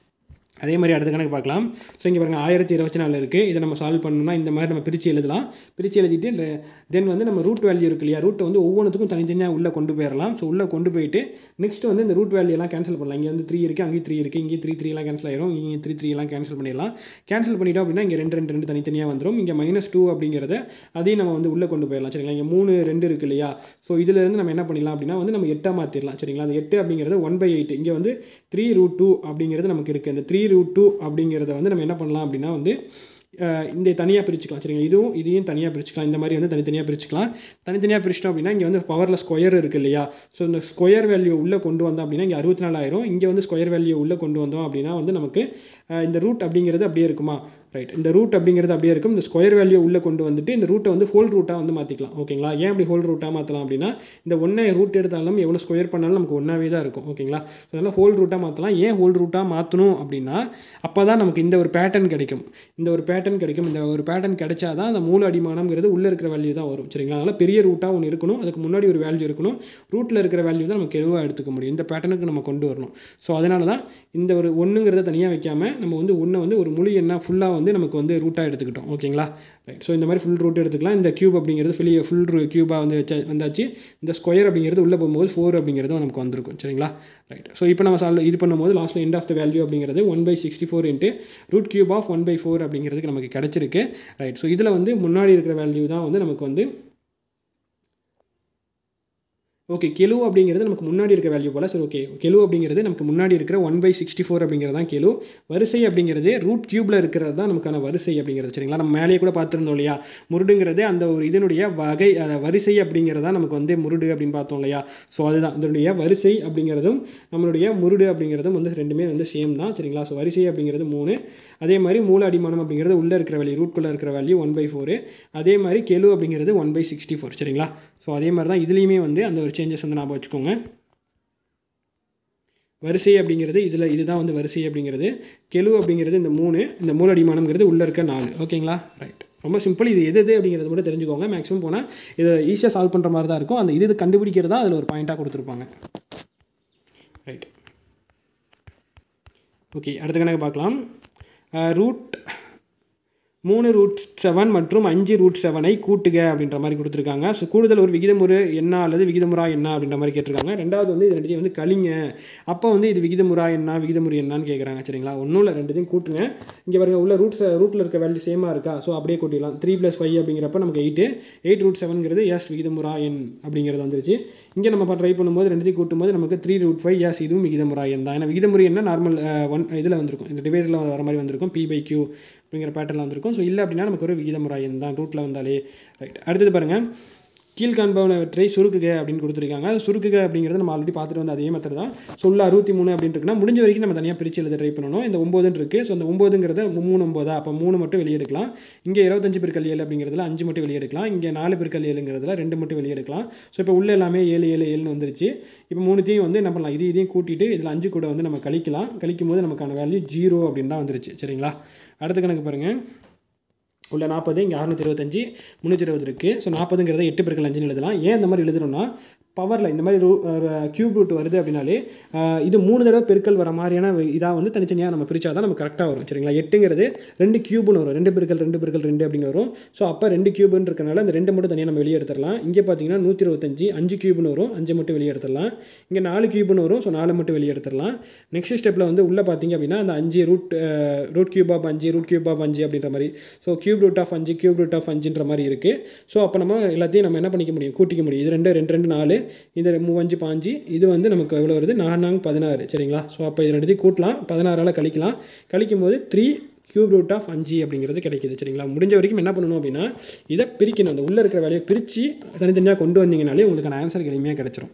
அதே மாதிரி அடுத்த கணக்கு பார்க்கலாம் ஸோ இங்கே பாருங்கள் ஆயிரத்தி இருபத்தி நாலு இருக்குது இதை நம்ம சால்வ் பண்ணணும்னா இந்த மாதிரி நம்ம பிரித்து எழுதலாம் பிரித்து எழுதிட்டு தென் வந்து நம்ம ரூட் வேல்யூ இருக்கு இல்லையா ரூட்டை வந்து ஒவ்வொன்றுத்துக்கும் தனித்தனியாக உள்ளே கொண்டு போயிடலாம் ஸோ உள்ளே கொண்டு போயிட்டு நெக்ஸ்ட் வந்து இந்த ரூட் வேல்யூ எல்லாம் கேன்சல் பண்ணலாம் இங்கே வந்து த்ரீ இருக்குது அங்கேயும் த்ரீ இருக்குது இங்கே த்ரீ த்ரீ எல்லாம் கேன்சல் ஆயிரும் இங்கே த்ரீ த்ரீ எல்லாம் கேன்சல் பண்ணிடலாம் கேன்சல் பண்ணிட்டோம் அப்படின்னா இங்கே ரெண்டு ரெண்டு ரெண்டு தனித்தனியாக வந்துடும் இங்கே மைனஸ் டூ அப்படிங்கிறத அதையும் நம்ம வந்து உள்ளே கொண்டு போயிடலாம் சரிங்களா இங்கே மூணு ரெண்டு இருக்கு இல்லையா ஸோ இதிலேருந்து நம்ம என்ன பண்ணிடலாம் அப்படின்னா வந்து நம்ம எட்டாக மாற்றிடலாம் சரிங்களா அந்த எட்டு அப்படிங்கிறது ஒன் பை எயிட் இங்கே வந்து த்ரீ ரூட் டூ அப்படிங்கிறது நமக்கு இருக்குது இந்த த்ரீ ரூட் டூ அப்படிங்கிறத வந்து நம்ம என்ன பண்ணலாம் அப்படின்னா வந்து அஹ், இந்த தனியாக பிரிச்சுக்கலாம் சரிங்களா இதுவும் இதையும் தனியாக பிரிச்சுக்கலாம் இந்த மாதிரி வந்து தனித்தனியாக பிரிச்சுக்கலாம் தனித்தனியாக பிரிச்சிட்டோம் அப்படின்னா இங்கே வந்து பவரில் ஸ்கொயர் இருக்குது இல்லையா ஸோ இந்த ஸ்கொயர் வேல்யூ உள்ளே கொண்டு வந்தோம் அப்படின்னா இங்கே அறுபத்தி நாலாயிரம் இங்கே வந்து ஸ்கொயர் வேல்யூ உள்ளே கொண்டு வந்தோம் அப்படின்னா வந்து நமக்கு அஹ், இந்த ரூட் அப்படிங்கிறது அப்படியே இருக்குமா ரைட் இந்த ரூட் அப்படிங்கிறது அப்படியே இருக்கும் இந்த ஸ்கொயர் வேல்யூ உள்ளே கொண்டு வந்துட்டு இந்த ரூட்டை வந்து ஹோல் ரூட்டாக வந்து மாற்றிக்கலாம் ஓகேங்களா ஏன் அப்படி ஹோல் ரூட்டாக மாற்றலாம் அப்படின்னா இந்த ஒன்றை ரூட் எடுத்தாலும் எவ்வளோ ஸ்கொயர் பண்ணாலும் நமக்கு ஒன்றாவே தான் இருக்கும் ஓகேங்களா ஸோ அதனால் ஹோல் ரூட்டாக மாற்றலாம் ஏன் ஹோல் ரூட்டாக மாற்றணும் அப்படின்னா அப்போ தான் நமக்கு இந்த ஒரு பேட்டர்ன் கிடைக்கும் இந்த ஒரு பேட்டர்ன் கிடைக்கும் இந்த ஒரு பேட்டர்ன் கிடைச்சா தான் அந்த மூல அடிமானம்ங்கிறது உள்ளே இருக்கிற வேல்யூ தான் வரும் சரிங்களா அதனால் பெரிய ரூட்டாக ஒன்று இருக்கணும் அதுக்கு முன்னாடி ஒரு வேல்யூ இருக்கணும் ரூட்டில் இருக்கிற வேல்யூ தான் நம்ம கெழுவாக எடுத்துக்க முடியும் இந்த பேட்டர்னுக்கு நம்ம கொண்டு வரணும் ஸோ அதனால தான் இந்த ஒரு ஒன்றுங்கிறத தனியாக வைக்காமல் நம்ம வந்து ஒன்றை வந்து ஒரு முழு எண்ணாக ஃபுல்லாக வந்து நமக்கு வந்து ரூட்டாக எடுத்துக்கிட்டோம் ஓகேங்களா ரைட் ஸோ இந்த மாதிரி ஃபுல் ரூட் எடுத்துக்கலாம் இந்த கியூப் அப்படிங்கிறது ஃபுல்லி ஃபுல் கியூபாக வந்து வச்சா வந்தாச்சு இந்த ஸ்கொயர் அப்படிங்கிறது உள்ளே போகும்போது ஃபோர் அப்படிங்கிறது நமக்கு வந்திருக்கும் சரிங்களா ரைட் ஸோ இப்போ நம்ம சால்வ் இது பண்ணும்போது லாஸ்ட்டில் எண்ட் ஆஃப் த வேல்யூ அப்படிங்கிறது one by sixty four into root cube of one by four அப்படிங்கிறதுக்கு நமக்கு கிடச்சிருக்கு ரைட் ஸோ இதில் வந்து முன்னாடி இருக்கிற வேல்யூ தான் வந்து நமக்கு வந்து ஓகே கெழு அப்படிங்கிறது நமக்கு முன்னாடி இருக்க வேல்யூ போல் சரி ஓகே கெழு அப்படிங்கிறது நமக்கு முன்னாடி இருக்கிற ஒன் பை சிக்ஸ்டி ஃபோர் அப்படிங்கிறது தான் கெழு வரிசை அப்படிங்கிறது ரூட் கியூபில் இருக்கிறது தான் நமக்கான வரிசை அப்படிங்கிறது சரிங்களா நம்ம மேலேயே கூட பார்த்துருந்தோம் இல்லையா முருடுங்கிறது அந்த ஒரு இதனுடைய வகை அஹ், வரிசை அப்படிங்கிறது தான் நமக்கு வந்து முருடு அப்படின்னு பார்த்தோம் இல்லையா ஸோ அதுதான் இதனுடைய வரிசை அப்படிங்கிறதும் நம்மளுடைய முருடு அப்படிங்கிறதும் வந்து ரெண்டுமே வந்து சேம் தான் சரிங்களா ஸோ வரிசை அப்படிங்கிறது மூணு அதே மாதிரி மூல அடிமானம் அப்படிங்கிறது உள்ளே இருக்கிற வேல்யூ ரூட்குள்ளே இருக்கிற வேல்யூ ஒன் பை ஃபோரு அதே மாதிரி கெழு அப்படிங்கிறது ஒன் பை சிக்ஸ்டி ஃபோர் சரிங்களா ஸோ அதே மாதிரி தான் இதுலேயுமே வந்து அந்த ஒரு சேஞ்சஸ் வந்து ஞாபகம் வச்சுக்கோங்க வரிசை அப்படிங்கிறது இதில் இதுதான் வந்து வரிசை அப்படிங்கிறது கெழு அப்படிங்கிறது இந்த மூணு இந்த மூல அடிமானம்ங்கிறது உள்ளே இருக்க நாலு ஓகேங்களா ரைட் ரொம்ப சிம்பிள் இது எது எது அப்படிங்கிறது மட்டும் தெரிஞ்சுக்கோங்க மேக்ஸிமம் போனால் இதை ஈஸியாக சால்வ் பண்ணுற மாதிரி தான் இருக்கும் அந்த இது இது கண்டுபிடிக்கிறது தான் அதில் ஒரு பாயிண்ட்டாக கொடுத்துருப்பாங்க ரைட் ஓகே அடுத்த கணக்கு பார்க்கலாம் ரூட் மூணு ரூட் செவன் மற்றும் அஞ்சு ரூட் செவனை கூட்டுக அப்படின்ற மாதிரி கொடுத்துருக்காங்க ஸோ கூடுதல் ஒரு விகிதமுறு என்ன அல்லது விகிதமுறா என்ன அப்படின்ற மாதிரி கேட்டிருக்காங்க ரெண்டாவது வந்து இது ரெண்டுத்தையும் வந்து கழிங்க அப்போ வந்து இது விகிதமுறா என்ன விகிதமுறு என்னன்னு கேட்குறாங்க சரிங்களா ஒன்றும் இல்லை ரெண்டுத்தையும் கூட்டுங்க இங்கே பாருங்க உள்ள ரூட்ஸ் ரூட்டில் இருக்க வேல்யூ சேமாக இருக்கா ஸோ அப்படியே கூட்டிடலாம் த்ரீ ப்ளஸ் ஃபைவ் அப்படிங்கிறப்ப நமக்கு எயிட்டு எயிட் ரூட் செவன்ங்கிறது எஸ் விகிதமுறா எண் அப்படிங்கிறது வந்துருச்சு இங்கே நம்ம ட்ரை பண்ணும்போது ரெண்டுத்தையும் கூட்டும்போது நமக்கு த்ரீ ரூட் ஃபைவ் எஸ் இதுவும் விகிதமுறா எண் தான் ஏன்னா விகிதமுறை என்ன நார்மல் ஒன் இதில் வந்திருக்கும் இந்த டிவைடில் வர மாதிரி வந்திருக்கும் பி பை கியூ அப்படிங்கிற பேட்டர்னில் வந்திருக்கும் ஸோ இல்லை அப்படின்னா நமக்கு ஒரு விகிதமுறை எண் தான் ரூட்டில் வந்தாலே ரைட் அடுத்தது பாருங்கள் கீழ்காண்பவனவற்றை சுருக்குக அப்படின்னு கொடுத்துருக்காங்க அது சுருக்குக அப்படிங்கிறது நம்ம ஆல்ரெடி பார்த்துட்டு வந்து அதே மெத்தட் தான் சொல்ல அறுபத்தி மூணு அப்படின்னு இருக்குன்னா முடிஞ்ச வரைக்கும் நம்ம தனியாக பிரித்து எழுத ட்ரை பண்ணணும் இந்த ஒம்போதுன்னு இருக்குது ஸோ அந்த ஒம்போதுங்கிறத மூணு ஒம்போதா அப்போ மூணு மட்டும் வெளியெடுக்கலாம் இங்கே இருபத்தஞ்சு பெருக்கல் ஏழு அப்படிங்கிறதுல அஞ்சு மட்டும் வெளியெடுக்கலாம் இங்கே நாலு பெருக்கல் ஏழுங்கிறதுல ரெண்டு மட்டும் வெளியெடுக்கலாம் ஸோ இப்போ உள்ள எல்லாமே ஏழு ஏழு ஏழுன்னு வந்துருச்சு இப்போ மூணுத்தையும் வந்து என்ன பண்ணலாம் இது இதையும் கூட்டிட்டு இதில் அஞ்சு கூட வந்து நம்ம கழிக்கலாம் கழிக்கும் போது நமக்கான வேல்யூ ஜீரோ அப்படின்னு தான் வந்துருச்சு சரிங்களா அடுத்த கணக்கு பாருங்கள் உள்ள நாற்பது இங்கே அறுநூற்றி இருபத்தஞ்சி முந்நூற்றி இருபது இருக்குது ஸோ நாற்பதுங்கிறத எட்டு பெருக்கல் அஞ்சுன்னு எழுதலாம் ஏன் இந்த மாதிரி எழுதுறோம்னா பவரில் இந்த மாதிரி ரூ க்யூப் ரூட் வருது அப்படின்னாலே ஆஹ் இது மூணு தடவை பெருக்கல் வர மாதிரியான இதாக வந்து தனித்தனியாக நம்ம பிரித்தா தான் நம்ம கரெக்டாக வரும் சரிங்களா எட்டுங்கிறது ரெண்டு க்யூப்னு வரும் ரெண்டு பெருக்கல் ரெண்டு பெருக்கல் ரெண்டு அப்படின்னு வரும் ஸோ அப்போ ரெண்டு க்யூப்னு இருக்கனால அந்த ரெண்டு மட்டும் தனியாக நம்ம வெளியே எடுத்துடலாம் இங்கே பார்த்தீங்கன்னா நூற்றி இருபத்தஞ்சு அஞ்சு க்யூப்னு வரும் அஞ்சு மட்டும் வெளியே எடுத்துடலாம் இங்கே நாலு க்யூப்னு வரும் ஸோ நாலு மட்டும் வெளியே எடுத்துடலாம் நெக்ஸ்ட் ஸ்டெப்பில் வந்து உள்ளே பார்த்தீங்க அப்படின்னா அந்த அஞ்சு ரூட் ரூட் கியூப் ஆஃப் அஞ்சு ரூட் கியூப் ஆஃப் அஞ்சு அப்படின்ற மாதிரி ஸோ கியூப் ரூட் ஆஃப் அஞ்சு கியூப் ரூட் ஆஃப் அஞ்சுன்ற மாதிரி இருக்குது ஸோ அப்போ நம்ம எல்லாத்தையும் நம்ம என்ன பண்ணிக்க முடியும் கூட்டிக்க முடியும் இது ரெண்டு ரெண்டு ரெண்டு நாலு இது மூவஞ்சு பாஞ்சு இது வந்து நமக்கு எவ்வளோ வருது நான்காங்க பதினாறு சரிங்களா ஸோ அப்போ இது ரெண்டுத்தையும் கூட்டலாம் பதினாறால் கழிக்கலாம் கழிக்கும் போது த்ரீ கியூப் ரூட் ஆஃப் அஞ்சு அப்படிங்கிறது கிடைக்குது சரிங்களா முடிஞ்ச வரைக்கும் என்ன பண்ணணும் அப்படின்னா இதை பிரிக்கணும் அந்த உள்ளே இருக்கிற வேலையை பிரித்து தனித்தனியாக கொண்டு வந்தீங்கனாலே உங்களுக்கான ஆன்சர் எளிமையாக கிடைச்சிரும்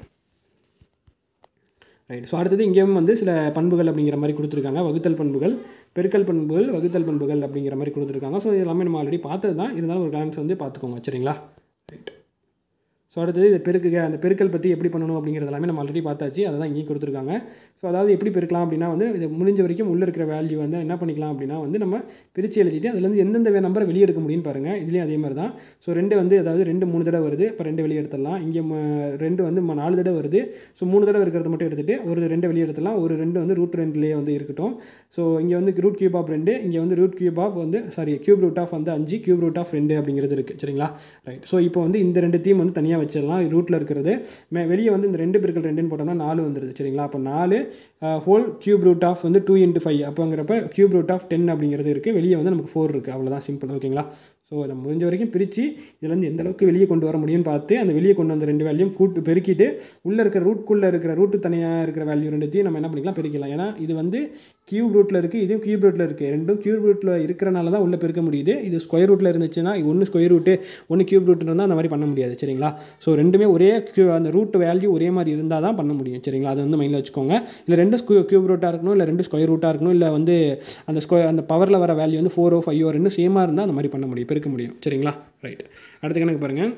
ரைட் ஸோ அடுத்தது இங்கேயும் வந்து சில பண்புகள் அப்படிங்கிற மாதிரி கொடுத்துருக்காங்க வகுத்தல் பண்புகள் பெருக்கல் பண்புகள் வகுத்தல் பண்புகள் அப்படிங்கிற மாதிரி கொடுத்துருக்காங்க ஸோ இது எல்லாமே நம்ம ஆல்ரெடி பார்த்தது தான் இருந்தாலும் ஒரு கிளான்ஸ் வந்து பார்த்துக்கோங்க சரிங்களா ரைட் ஸோ அடுத்தது இது பெருக்குக அந்த பெருக்கல் பற்றி எப்படி பண்ணணும் அப்படிங்கிறது எல்லாமே நம்ம ஆல்ரெடி பார்த்தாச்சு அதை தான் இங்கேயும் கொடுத்துருக்காங்க ஸோ அதாவது எப்படி பெருக்கலாம் அப்படின்னா வந்து இது முடிஞ்ச வரைக்கும் உள்ளே இருக்கிற வேல்யூ வந்து என்ன பண்ணிக்கலாம் அப்படின்னா வந்து நம்ம பிரித்து எழுதிட்டு அதுலேருந்து எந்தெந்த நம்பரை வெளியே எடுக்க முடியும்னு பாருங்கள் இதுலேயும் அதே மாதிரி தான் ஸோ ரெண்டு வந்து அதாவது ரெண்டு மூணு தடவை வருது இப்போ ரெண்டு வெளியே எடுத்துடலாம் இங்கே ம- ரெண்டு வந்து ம- நாலு தடவை வருது ஸோ மூணு தடவை இருக்கிறத மட்டும் எடுத்துகிட்டு ஒரு ரெண்டு வெளியே எடுத்துடலாம் ஒரு ரெண்டு வந்து ரூட் ரெண்டுலேயே வந்து இருக்கட்டும் ஸோ இங்கே வந்து ரூட் கியூப் ஆஃப் ரெண்டு இங்கே வந்து ரூட் கியூப் ஆஃப் வந்து சாரி கியூப் ரூட் ஆஃப் வந்து அஞ்சு கியூப் ரூட் ஆஃப் ரெண்டு அப்படிங்கிறது இருக்குது சரிங்களா ரைட் ஸோ இப்போ வந்து இந்த ரெண்டு தீம் வந்து தனியாக வச்சிடலாம் ரூட்டில் இருக்கிறது மே வெளியே வந்து இந்த ரெண்டு பெருக்கள் ரெண்டுன்னு போட்டோம்னா நாலு வந்துருது சரிங்களா அப்போ நாலு ஹோல் கியூப் ரூட் ஆஃப் வந்து டூ இன்ட்டு ஃபைவ் அப்போங்கிறப்ப கியூப் ரூட் ஆஃப் டென் அப்படிங்கிறது இருக்குது வெளியே வந்து நமக்கு ஃபோர் இருக்குது அவ்வளோதான் சிம்பிள் ஓகேங்களா ஸோ அதை முடிஞ்ச வரைக்கும் பிரித்து இதுலேருந்து எந்த அளவுக்கு வெளியே கொண்டு வர முடியும்னு பார்த்து அந்த வெளியே கொண்டு வந்த ரெண்டு வேல்யூம் கூட்டு பெருக்கிட்டு உள்ளே இருக்கிற ரூட்குள்ளே இருக்கிற ரூட்டு தனியாக இருக்கிற வேல்யூ ரெண்டுத்தையும் நம்ம என்ன பண்ணிக்கலாம் பெருக்கலாம் ஏன்னா இது வந்து கியூப் ரூட்டில் இருக்குது இதுவும் கியூப் ரூட்டில் இருக்குது ரெண்டும் கியூப் ரூட்டில் இருக்கிறனால தான் உள்ளே பெருக்க முடியுது இது ஸ்கொயர் ரூட்டில் இருந்துச்சுன்னா ஒன்று ஸ்கொயர் ரூட்டு ஒன்று கியூப் ரூட் இருந்தால் அந்த மாதிரி பண்ண முடியாது சரிங்களா ஸோ ரெண்டுமே ஒரே கியூ அந்த ரூட் வேல்யூ ஒரே மாதிரி இருந்தால் தான் பண்ண முடியும் சரிங்களா அது வந்து மைண்டில் வச்சுக்கோங்க இல்லை ரெண்டு ஸ்கூ கியூப் ரூட்டாக இருக்கணும் இல்லை ரெண்டு ஸ்கொயர் ரூட்டாக இருக்கணும் இல்லை வந்து அந்த ஸ்கொயர் அந்த பவரில் வர வேல்யூ வந்து ஃபோரோ ஃபைவோ ரெண்டு சேமாக இருந்தால் அந்த மாதிரி பண்ண முடியும் பெருக்க முடியும் சரிங்களா ரைட் அடுத்த கணக்கு பாருங்கள்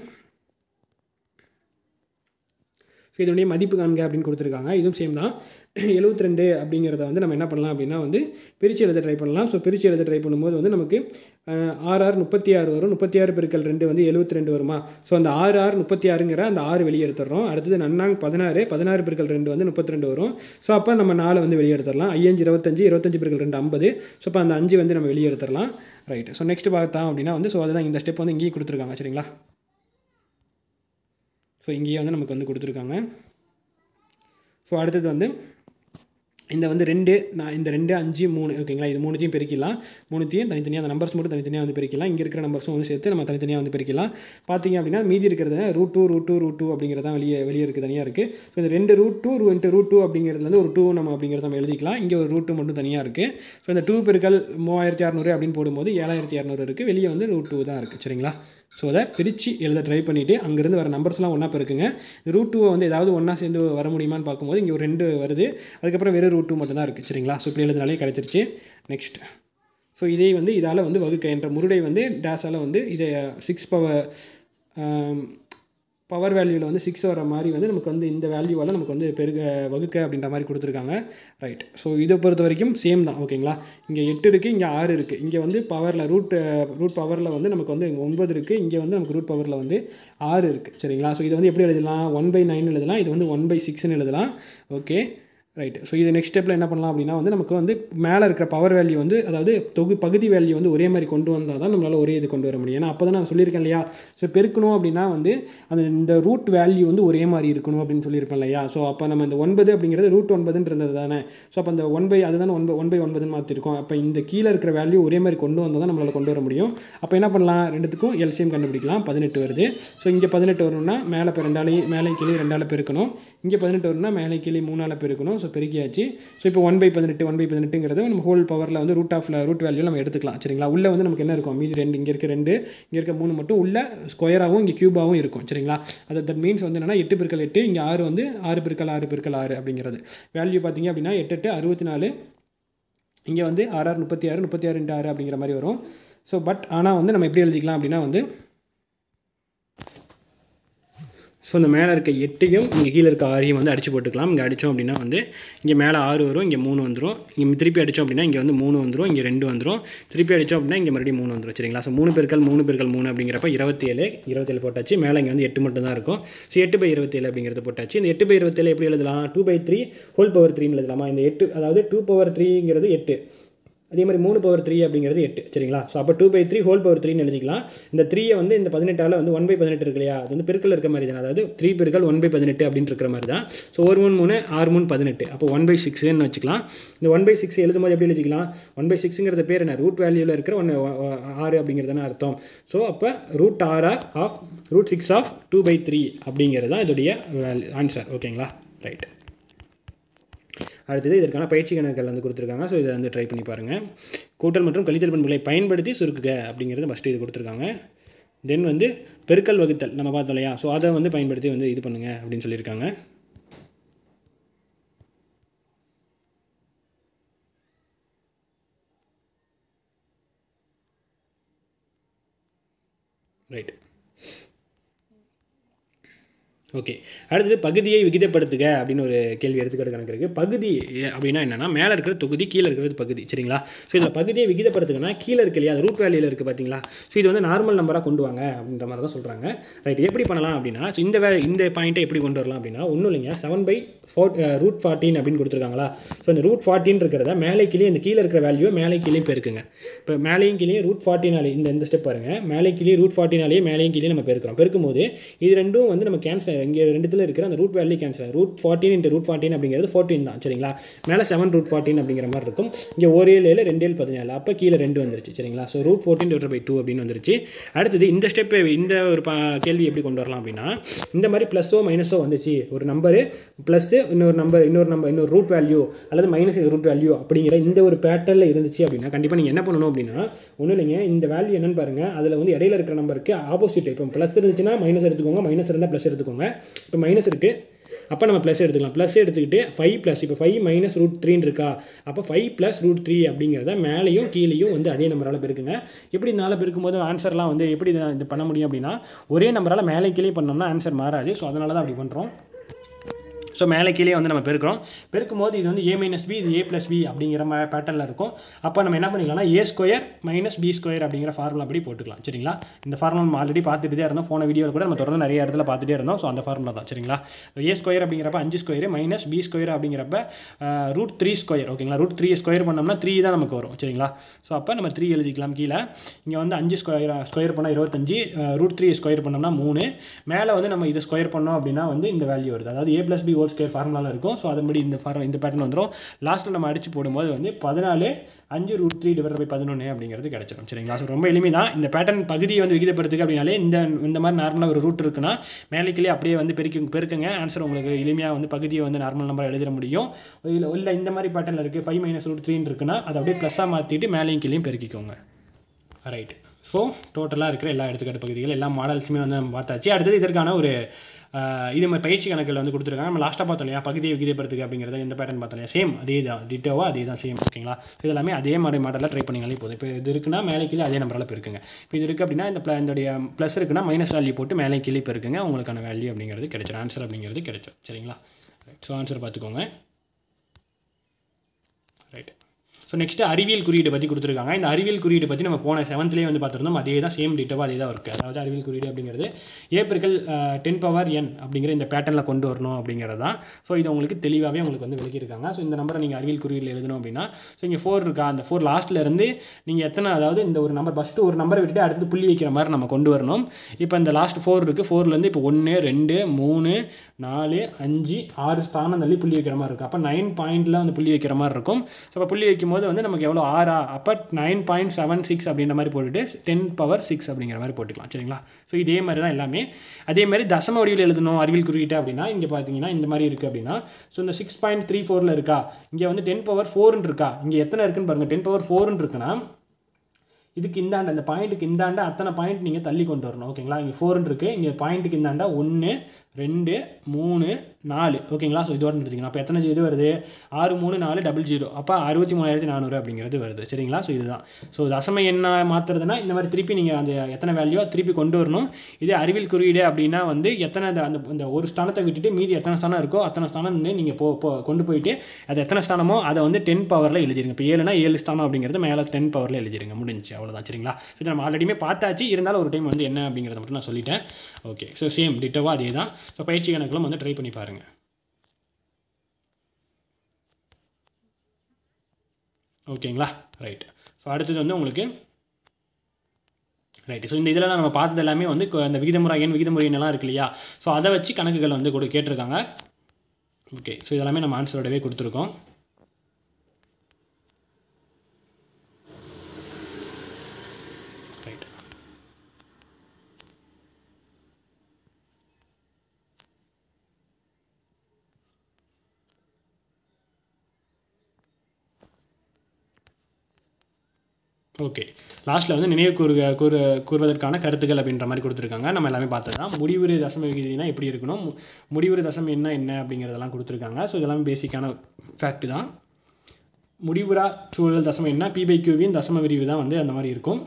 ஸோ இதனுடைய மதிப்பு காண்க அப்படின்னு கொடுத்துருக்காங்க இதுவும் சேம் தான் 72 ரெண்டு அப்படிங்கிறத வந்து நம்ம என்ன பண்ணலாம் அப்படின்னா வந்து பிரித்து எழுத ட்ரை பண்ணலாம் ஸோ பிரித்து எழுத ட்ரை பண்ணும்போது வந்து நமக்கு ஆறு ஆறு முப்பத்தி ஆறு வரும் முப்பத்தி ஆறு பெருக்கல் ரெண்டு வந்து 72 ரெண்டு வருமா ஸோ அந்த ஆறு ஆறு முப்பத்தி ஆறுங்கிற அந்த ஆறு வெளியே எடுத்துடுறோம் அடுத்தது நன்னாங் பதினாறு பதினாறு பெருக்கல் ரெண்டு வந்து முப்பத்தி ரெண்டு வரும் ஸோ அப்போ நம்ம நாலு வந்து வெளியே எடுத்துடலாம் ஐயஞ்சு இருபத்தஞ்சு இருபத்தஞ்சு பெருக்கல் ரெண்டு ஐம்பது ஸோ அப்போ அந்த அஞ்சு வந்து நம்ம வெளியே எடுத்துடலாம் ரைட் ஸோ நெக்ஸ்ட் பார்த்தோம் அப்படின்னா வந்து ஸோ அதுதான் இந்த ஸ்டெப் வந்து இங்கேயும் கொடுத்துருக்காங்க சரிங்களா ஸோ இங்கேயே வந்து நமக்கு வந்து கொடுத்துருக்காங்க ஸோ அடுத்தது வந்து இந்த வந்து ரெண்டு நான் இந்த ரெண்டு அஞ்சு மூணு ஓகேங்களா இது மூணுத்தையும் பெருக்கிடலாம் மூணுத்தையும் தனித்தனியாக அந்த நம்பர்ஸ் மட்டும் தனித்தனியாக வந்து பெருக்கிடலாம் இங்கே இருக்கிற நம்பர்ஸும் வந்து சேர்த்து நம்ம தனித்தனியாக வந்து பெருக்கிடலாம் பார்த்தீங்க அப்படின்னா மீதி இருக்கிறது root two root two root two அப்படிங்கிறதான் வெளியே வெளியே இருக்குது தனியாக இருக்குது ஸோ இந்த ரெண்டு root two into root two அப்படிங்கிறதுலேருந்து ஒரு டூ நம்ம அப்படிங்கிறத நம்ம எழுதிக்கலாம் இங்கே ஒரு ரூட் டூ மட்டும் தனியாக இருக்குது ஸோ இந்த டூ பெருக்கல் மூவாயிரத்தி அறநூறு அப்படின்னு போடும்போது ஏழாயிரத்தி இரநூறு இருக்குது வெளியே வந்து ரூட் டூ தான் இருக்குது சரிங்களா ஸோ அதை பிரித்து எழுத ட்ரை பண்ணிவிட்டு அங்கேருந்து வர நம்பர்ஸ்லாம் ஒன்றா பெருக்குங்க ரூட் டூவை வந்து ஏதாவது ஒன்றா சேர்ந்து வர முடியுமான்னு பார்க்கும்போது இங்கே ஒரு ரெண்டு வருது அதுக்கப்புறம் வெறும் ரூட் டூ மட்டும் தான் இருக்குது சரிங்களா ஸோ இப்படி எழுதினாலே கிடச்சிருச்சு நெக்ஸ்ட் ஸோ இதே வந்து இதால் வந்து வகுக்க என்ற முருடை வந்து டேஸால் வந்து இதை சிக்ஸ் பவர் பவர் வேல்யூவில் வந்து சிக்ஸ் வர மாதிரி வந்து நமக்கு வந்து இந்த வேல்யூவால் நமக்கு வந்து பெருக வகுக்க அப்படின்ற மாதிரி கொடுத்துருக்காங்க ரைட் ஸோ இதை பொறுத்த வரைக்கும் சேம் தான் ஓகேங்களா இங்கே எட்டு இருக்குது இங்கே ஆறு இருக்குது இங்கே வந்து பவரில் ரூட் ரூட் பவரில் வந்து நமக்கு வந்து இங்கே ஒன்பது இருக்குது இங்கே வந்து நமக்கு ரூட் பவரில் வந்து ஆறு இருக்குது சரிங்களா ஸோ இதை வந்து எப்படி எழுதலாம் ஒன் பை நைன் எழுதலாம் இது வந்து ஒன் பை சிக்ஸ்னு எழுதலாம் ஓகே ரைட் ஸோ இது நெக்ஸ்ட் ஸ்டெப்பில் என்ன பண்ணலாம் அப்படின்னா வந்து நமக்கு வந்து மேலே இருக்கிற பவர் வேல்யூ வந்து அதாவது தொகு பகுதி வேல்யூ வந்து ஒரே மாதிரி கொண்டு வந்தால் தான் நம்மளால் ஒரே இது கொண்டு வர முடியும் ஏன்னா அப்போ தான் நான் சொல்லியிருக்கேன் இல்லையா ஸோ பெருக்கணும் அப்படின்னா வந்து அந்த இந்த ரூட் வேல்யூ வந்து ஒரே மாதிரி இருக்கணும் அப்படின்னு சொல்லியிருப்பேன் இல்லையா ஸோ அப்போ நம்ம இந்த ஒன்பது அப்படிங்கிறது ரூட் ஒன்பதுன்னு இருந்தது தானே ஸோ அப்போ அந்த ஒன் பை அதுதானே ஒன் பை ஒன் பை ஒன்பதுன்னு மாற்றிருக்கோம் அப்போ இந்த கீழே இருக்கிற வேல்யூ ஒரே மாதிரி கொண்டு வந்தால் தான் நம்மளால் கொண்டு வர முடியும் அப்போ என்ன பண்ணலாம் ரெண்டுத்துக்கும் எல்சிஎம் கண்டுபிடிக்கலாம் பதினெட்டு வருது ஸோ இங்கே பதினெட்டு வரணும்னா மேலே இப்போ ரெண்டாலையும் மேலே கீழே ரெண்டால் பெருக்கணும் இங்கே பதினெட்டு வரணும்னா மேலே கீழே மூணால் பெருக்கணும் ஸோ பெருக்கியாச்சு ஸோ இப்போ ஒன் பை பதினெட்டு ஒன் பை பதினெட்டுங்கிறது நம்ம ஹோல் பவரில் வந்து ரூட் ஆஃப் ரூட் வேல்யூ நம்ம எடுத்துக்கலாம் சரிங்களா உள்ளே வந்து நமக்கு என்ன இருக்கும் மீதி ரெண்டு இங்கே இருக்க ரெண்டு இங்கே இருக்க மூணு மட்டும் உள்ள ஸ்கொயராகவும் இங்கே க்யூபாகவும் இருக்கும் சரிங்களா அது தட் மீன்ஸ் வந்து என்னன்னா எட்டு பெருக்கல் எட்டு இங்கே ஆறு வந்து ஆறு பெருக்கல் ஆறு பெருக்கல் ஆறு அப்படிங்கிறது வேல்யூ பார்த்தீங்க அப்படின்னா எட்டு எட்டு அறுபத்தி நாலு இங்கே வந்து ஆறு ஆறு முப்பத்தி ஆறு முப்பத்தி ஆறு இன்ட்டு ஆறு அப்படிங்கிற மாதிரி வரும் ஸோ பட் ஆனால் வந்து நம்ம எப்படி எழுதிக்கலாம் அப்படின்னா வந்து ஸோ இந்த மேலே இருக்க எட்டையும் இங்கே கீழே இருக்க ஆறையும் வந்து அடிச்சு போட்டுக்கலாம் இங்கே அடித்தோம் அப்படின்னா வந்து இங்கே மேலே ஆறு வரும் இங்கே மூணு வந்துடும் இங்கே திருப்பி அடித்தோம் அப்படின்னா இங்கே வந்து மூணு வந்துடும் இங்கே ரெண்டு வந்துடும் திருப்பி அடித்தோம் அப்படின்னா இங்கே மறுபடியும் மூணு வந்துடும் சரிங்களா ஸோ மூணு பெருக்கள் மூணு பெருக்கள் மூணு அப்படிங்கிறப்ப இருபத்தேழு இருபத்தேழு போட்டாச்சு மேலே இங்கே வந்து எட்டு மட்டும் தான் இருக்கும் ஸோ எட்டு பை இருபத்தேழு அப்படிங்கிறது போட்டாச்சு இந்த எட்டு பை இருபத்தேழு எப்படி எழுதலாம் two by three whole power த்ரீன்னு எழுதலாமா இந்த எட்டு அதாவது டூ பவர் த்ரீங்கிறது எட்டு அதே மாதிரி மூணு பவர் த்ரீ அப்படிங்கிறது எட்டு சரிங்களா ஸோ அப்போ two by three whole power த்ரீன்னு எழுதிக்கலாம் இந்த த்ரீயை வந்து இந்த பதினெட்டால் வந்து ஒன் பை பதினெட்டு இருக்கு இல்லையா அது வந்து பெருக்கல் இருக்க மாதிரி தான் அதாவது த்ரீ பெருக்கல் ஒன் பை பதினெட்டு அப்படின்னு இருக்கிற மாதிரி தான் ஸோ ஒரு மூணு மூணு ஆறு மூணு பதினெட்டு அப்போ ஒன் பை சிக்ஸ்னு வச்சுக்கலாம் இந்த ஒன் பை சிக்ஸ் எழுதும் போது எப்படி எழுதிக்கலாம் ஒன் பை சிக்ஸுங்கிறது பேர் என்ன ரூட் வேல்யூவில் இருக்கிற ஒன்று ஆறு அப்படிங்கிறதுனா அர்த்தம் ஸோ அப்போ root or of root six of two by three அப்படிங்கிறது தான் இதோடைய ஆன்சர் ஓகேங்களா ரைட் அடுத்தது இதற்கான பயிற்சி கணக்குகள் வந்து கொடுத்துருக்காங்க ஸோ இதை வந்து ட்ரை பண்ணி பாருங்கள் கூட்டல் மற்றும் கழித்தல் பண்புகளை பயன்படுத்தி சுருக்குக அப்படிங்கிறது ஃபஸ்ட்டு இது கொடுத்துருக்காங்க தென் வந்து பெருக்கல் வகுத்தல் நம்ம பார்த்தோம் இல்லையா ஸோ அதை வந்து பயன்படுத்தி வந்து இது பண்ணுங்க அப்படின்னு சொல்லியிருக்காங்க ரைட் ஓகே அடுத்தது பகுதியை விகிதப்படுத்துக அப்படின்னு ஒரு கேள்வி எடுத்துக்காட்டு கணக்கு இருக்குது பகுதி அப்படின்னா என்னென்னா மேலே இருக்கிற தொகுதி கீழே இருக்கிறது பகுதி சரிங்களா ஸோ இதில் பகுதியை விகிதப்படுத்துங்கன்னா கீழே இருக்கு இல்லையா அது ரூட் வேலையில் இருக்குது பார்த்தீங்களா ஸோ இது வந்து நார்மல் நம்பராக கொண்டு வாங்க அப்படின்ற மாதிரி தான் சொல்கிறாங்க ரைட் எப்படி பண்ணலாம் அப்படின்னா ஸோ இந்த வே இந்த பாயிண்ட்டை எப்படி கொண்டு வரலாம் அப்படின்னா ஒன்றும் இல்லைங்க seven by four root fourteen அப்படின்னு கொடுத்துருக்காங்களா ஸோ இந்த ரூட் ஃபார்ட்டின் இருக்கிறத மேலே கீழே இந்த கீழே இருக்கிற வேல்யூ மேலே கீழே பெருக்குங்க இப்போ மேலேயும் கீழே ரூட் ஃபார்ட்டினாலே இந்த இந்த ஸ்டெப் பாருங்கள் மேலே கீழே ரூட் ஃபார்ட்டினாலே மேலேயும் கீழே நம்ம பெருக்கிறோம் பெருக்கும் போது இது ரெண்டும் வந்து நம்ம கேன்சல் இங்கே ரெண்டுத்தில் இருக்கிற அந்த root value cancel root fourteen into root fourteen அப்படிங்கிறது ஃபோர்ட்டின் தான் சரிங்களா மேலே செவன் ரூட் ஃபார்ட்டின் அப்படிங்கிற மாதிரி இருக்கும் இங்கே ஒரு ஏழு ஏழு ரெண்டு ஏழு பதினாலு அப்போ கீழே ரெண்டு வந்துருச்சு சரிங்களா so root fourteen divide by two அப்படின்னு வந்துருச்சு அடுத்தது இந்த ஸ்டெப்பை இந்த ஒரு பா கேள்வி எப்படி கொண்டு வரலாம் அப்படின்னா இந்த மாதிரி ப்ளஸ்ஸோ மைனஸோ வந்துச்சு ஒரு நம்பரு ப்ளஸ்ஸு இன்னொரு நம்பர் இன்னொரு நம்பர் இன்னொரு ரூட் வேல்யூ அல்லது மைனஸ் ரூட் வேல்யூ அப்படிங்கிற இந்த ஒரு பேட்டர்னில் இருந்துச்சு அப்படின்னா கண்டிப்பாக நீங்கள் என்ன பண்ணணும் அப்படின்னா ஒன்றும் இல்லைங்க இந்த வேல்யூ என்னன்னு பாருங்கள் அதில் வந்து இடையில இருக்கிற நம்பருக்கு ஆப்போசிட் இப்போ ப்ளஸ் இருந்துச்சுன்னா மைனஸ் எடுத்துக்கோங்க மைனஸ் இருந்தால் ப்ளஸ் எடுத்துக்கோங்க இப்போ மைனஸ் இருக்குது அப்போ நம்ம ப்ளஸ் எடுத்துக்கலாம் ப்ளஸ் எடுத்துக்கிட்டு ஃபைவ் ப்ளஸ் இப்போ ஃபைவ் மைனஸ் ரூட் த்ரீன்னு இருக்கா அப்போ ஃபைவ் ப்ளஸ் ரூட் த்ரீ அப்படிங்கிறத மேலேயும் கீழேயும் வந்து அதே நம்பரால் பெருக்குங்க எப்படி நாளில் பெருக்கும்போது ஆன்சர்லாம் வந்து எப்படி இதை இது பண்ண முடியும் அப்படின்னா ஒரே நம்பரால் மேலே கீழே பண்ணோம்னா ஆன்சர் மாறாது ஸோ அதனால தான் அப்படி பண்ணுறோம் ஸோ மேலே கீழே வந்து நம்ம பெருக்கிறோம் பெருக்கும் போது இது வந்து ஏ மைனஸ் பி இது ஏ ப்ளஸ் பி அப்படிங்கிற பேட்டர்னில் இருக்கும் அப்போ நம்ம என்ன பண்ணிக்கலாம்னா A square minus B square அப்படிங்கிற ஃபார்முலா அப்படி போட்டுக்கலாம் சரிங்களா இந்த ஃபார்முலா நம்ம ஆல்ரெடி பார்த்துட்டு தான் இருந்தோம் போன வீடியோவில் கூட நம்ம தொடர்ந்து நிறைய இடத்துல பார்த்துட்டே இருந்தோம் ஸோ அந்த ஃபார்முலா தான் சரிங்களா ஏ ஸ்கொயர் அப்படிங்கிறப்ப அஞ்சு ஸ்கொயர் மைனஸ் பி ஸ்கொயர் அப்படிங்கிறப்ப ரூட் த்ரீ ஸ்கொயர் ஓகேங்களா ரூட் த்ரீ ஸ்கொயர் பண்ணோம்னா த்ரீ தான் நமக்கு வரும் சரிங்களா ஸோ அப்போ நம்ம த்ரீ எழுதிக்கலாம் கீழே இங்கே வந்து அஞ்சு ஸ்கொயர் ஸ்கொயர் பண்ணால் இருபத்தஞ்சு ரூட் த்ரீ ஸ்கொயர் பண்ணோம்னா மூணு மேலே வந்து நம்ம இதை ஸ்கொயர் பண்ணோம் அப்படின்னா வந்து இந்த வேல்யூ வருது அதாவது ஏ ப்ளஸ் பி ஹோல் ஸ்கொயர் ஃபார்முலாவில் இருக்கும் ஸோ அதன்படி இந்த ஃபார்ம் இந்த பேட்டர்ன் வந்துடும் லாஸ்ட்டில் நம்ம அடிச்சு போடும்போது வந்து பதினாலு அஞ்சு ரூட் த்ரீ டிவைட் பை பதினொன்று அப்படிங்கிறது கிடச்சிடும் சரிங்களா ஸோ ரொம்ப எளிமை தான் இந்த பேட்டர்ன் பகுதியை வந்து விகிதப்படுத்துக்கு அப்படின்னாலே இந்த இந்த மாதிரி நார்மலாக ஒரு ரூட் இருக்குன்னா மேலே கீழே அப்படியே வந்து பெருக்கி பெருக்குங்க ஆன்சர் உங்களுக்கு எளிமையாக வந்து பகுதியை வந்து நார்மல் நம்பர் எழுதிட முடியும் இல்லை இல்லை இந்த மாதிரி பேட்டர்னில் இருக்குது ஃபைவ் மைனஸ் ரூட் த்ரீன்னு இருக்குன்னா அதை அப்படியே ப்ளஸ்ஸாக மாற்றிட்டு மேலேயும் கீழேயும் பெருக்கிக்கோங்க ரைட் ஸோ டோட்டலாக இருக்கிற எல்லா எடுத்துக்காட்டு பகுதிகள் எல்லா மாடல்ஸுமே வந்து நம்ம பார்த்தாச்சு அடுத்தது இதற்கான ஒரு இது மாதிரி பயிற்சி கணக்கில் வந்து கொடுத்துருக்காங்க நம்ம லாஸ்ட்டாக பார்த்தோம் இல்லையா பகுதியை விகிதப்படுத்துக்கு அப்படிங்கிறத இந்த பேட்டர்ன் பார்த்தோம் இல்லையா சேம் அதே தான் டிட்டோவா அதே தான் சேம் ஓகேங்களா இது எல்லாமே அதே மாதிரி மாடலில் ட்ரை பண்ணிங்களே போதும் இப்போ இது இருக்குன்னா மேலே கீழே அதே நம்பரால் இருக்குங்க இப்போ இது இருக்குது அப்படின்னா இந்த ப்ள இதோடைய ப்ளஸ் இருக்குன்னா மைனஸ் வேல்யூ போட்டு மேலே கீழே இருக்குங்க உங்களுக்கான வேல்யூ அப்படிங்கிறது கிடைச்சிடும் ஆன்சர் அப்படிங்கிறது கிடைச்சிடும் சரிங்களா ரைட் ஸோ ஆன்சர் பார்த்துக்கோங்க ரைட் ஸோ நெக்ஸ்ட் அறிவியல் குறியீடு பற்றி கொடுத்துருக்காங்க இந்த அறிவியல் குறியீடு பற்றி நம்ம போன செவன்த்லேயே வந்து பார்த்துருந்தோம் அதே தான் சேம் டிட்டோவாக அதே தான் இருக்குது அதாவது அறிவியல் குறியீடு அப்படிங்கிறது ஏப்ரிக்கல் டென் பவர் என் அப்படிங்கிற இந்த பேட்டர்னில் கொண்டு வரணும் அப்படிங்கிறது தான் ஸோ இது உங்களுக்கு தெளிவாகவே உங்களுக்கு வந்து விளக்கியிருக்காங்க ஸோ இந்த நம்பரை நீங்கள் அறிவியல் குறியீடில் எழுதணும் அப்படின்னா ஸோ இங்கே ஃபோர் இருக்கா அந்த ஃபோர் லாஸ்ட்டில் இருந்து நீங்கள் எத்தனை அதாவது இந்த ஒரு நம்பர் ஃபஸ்ட்டு ஒரு நம்பரை விட்டுட்டு அடுத்து புள்ளி வைக்கிற மாதிரி நம்ம கொண்டு வரணும் இப்போ இந்த லாஸ்ட் ஃபோர் இருக்குது ஃபோர்லேருந்து இப்போ ஒன்று ரெண்டு மூணு நாலு அஞ்சு ஆறு ஸ்தானம் தள்ளி புள்ளி வைக்கிற மாதிரி இருக்கும் அப்போ நைன் பாயிண்டில் வந்து புள்ளி வைக்கிற மாதிரி இருக்கும் ஸோ இப்போ புள்ளி வைக்கும் போது வந்து நமக்கு எவ்வளோ ஆறா அப்போ நைன் பாயிண்ட் செவன் சிக்ஸ் அப்படின்ற மாதிரி போட்டுட்டு டென் பவர் சிக்ஸ் அப்படிங்கிற மாதிரி போட்டுக்கலாம் சரிங்களா ஸோ இதே மாதிரி தான் எல்லாமே அதே மாதிரி தசம வடிவில் எழுதணும் அறிவியல் குறியீட்டு அப்படின்னா இங்கே பார்த்தீங்கன்னா இந்த மாதிரி இருக்குது அப்படின்னா ஸோ இந்த சிக்ஸ் பாயிண்ட் த்ரீ ஃபோரில் இருக்கா இங்கே வந்து டென் பவர் ஃபோர்னு இருக்கா இங்கே எத்தனை இருக்குன்னு பாருங்கள் டென் பவர் ஃபோர்னு இருக்குன்னா இதுக்கு இந்தாண்ட இந்த பாயிண்ட்டுக்கு இந்தாண்ட அத்தனை பாயிண்ட் நீங்கள் தள்ளி கொண்டு வரணும் ஓகேங்களா இங்கே ஃபோர்னு இருக்குது இங்கே பாயிண்ட்டுக்கு இந்தாண்ட ஒன்று ரெண்டு மூணு நாலு ஓகேங்களா ஸோ இதோட நிறுத்திக்கணும் அப்போ எத்தனை இது வருது ஆறு மூணு நாலு டபுள் ஜீரோ அப்போ அறுபத்தி மூணாயிரத்தி நானூறு அப்படிங்கிறது வருது சரிங்களா ஸோ இதுதான் ஸோ தசம என்ன மாற்றுறதுனா இந்த மாதிரி திருப்பி நீங்கள் அந்த எத்தனை வேல்யூ திருப்பி கொண்டு வரணும் இதே அறிவியல் குறியீடு அப்படின்னா வந்து எத்தனை அந்த அந்த அந்த ஒரு ஸ்தானத்தை விட்டுட்டு மீதி எத்தனை ஸ்தானம் இருக்கோ அத்தனை ஸ்தானம் வந்து நீங்கள் போ போ கொண்டு போயிட்டு அது எத்தனை ஸ்தானமோ அதை வந்து டென் பவரில் எழுதிருங்க இப்போ ஏழுனா ஏழு ஸ்தானம் அப்படிங்கிறது மேலே டென் பவரில் எழுதிருங்க முடிஞ்சு அவ்வளோதான் சரிங்களா ஸோ நம்ம ஆல்ரெடியுமே பார்த்தாச்சு இருந்தாலும் ஒரு டைம் வந்து என்ன அப்படிங்கிறத மட்டும் நான் சொல்லிட்டேன் ஓகே ஸோ சேம் டிட்டோவா அதே தான் ஸோ பயிற்சி கணக்கிலும் வந்து ட்ரை பண்ணி பாருங்கள் ஓகேங்களா ரைட் ஸோ அடுத்தது வந்து உங்களுக்கு ரைட்டு ஸோ இந்த இதில் நம்ம பார்த்தது எல்லாமே வந்து கொ- அந்த விகிதமுறை எண் விகிதமுறை எண்ணெல்லாம் இருக்கு இல்லையா ஸோ அதை வச்சு கணக்குகள் வந்து கொடு கேட்டிருக்காங்க ஓகே ஸோ இதெல்லாமே நம்ம ஆன்சரோடவே கொடுத்துருக்கோம் ரைட் ஓகே லாஸ்ட்டில் வந்து நினைவு கூறுக கூறு கூறுவதற்கான கருத்துக்கள் அப்படின்ற மாதிரி கொடுத்துருக்காங்க நம்ம எல்லாமே பார்த்தது தான் முடிவுறு தசம விகிதினா எப்படி இருக்கணும் மு- முடிவுறு தசமம் என்ன என்ன அப்படிங்கிறதெல்லாம் கொடுத்துருக்காங்க ஸோ இதெல்லாம் பேசிக்கான ஃபேக்ட் தான் முடிவுறா சூழல் தசமம் என்ன பி பை கியூவின் தசம விரிவு தான் வந்து அந்த மாதிரி இருக்கும்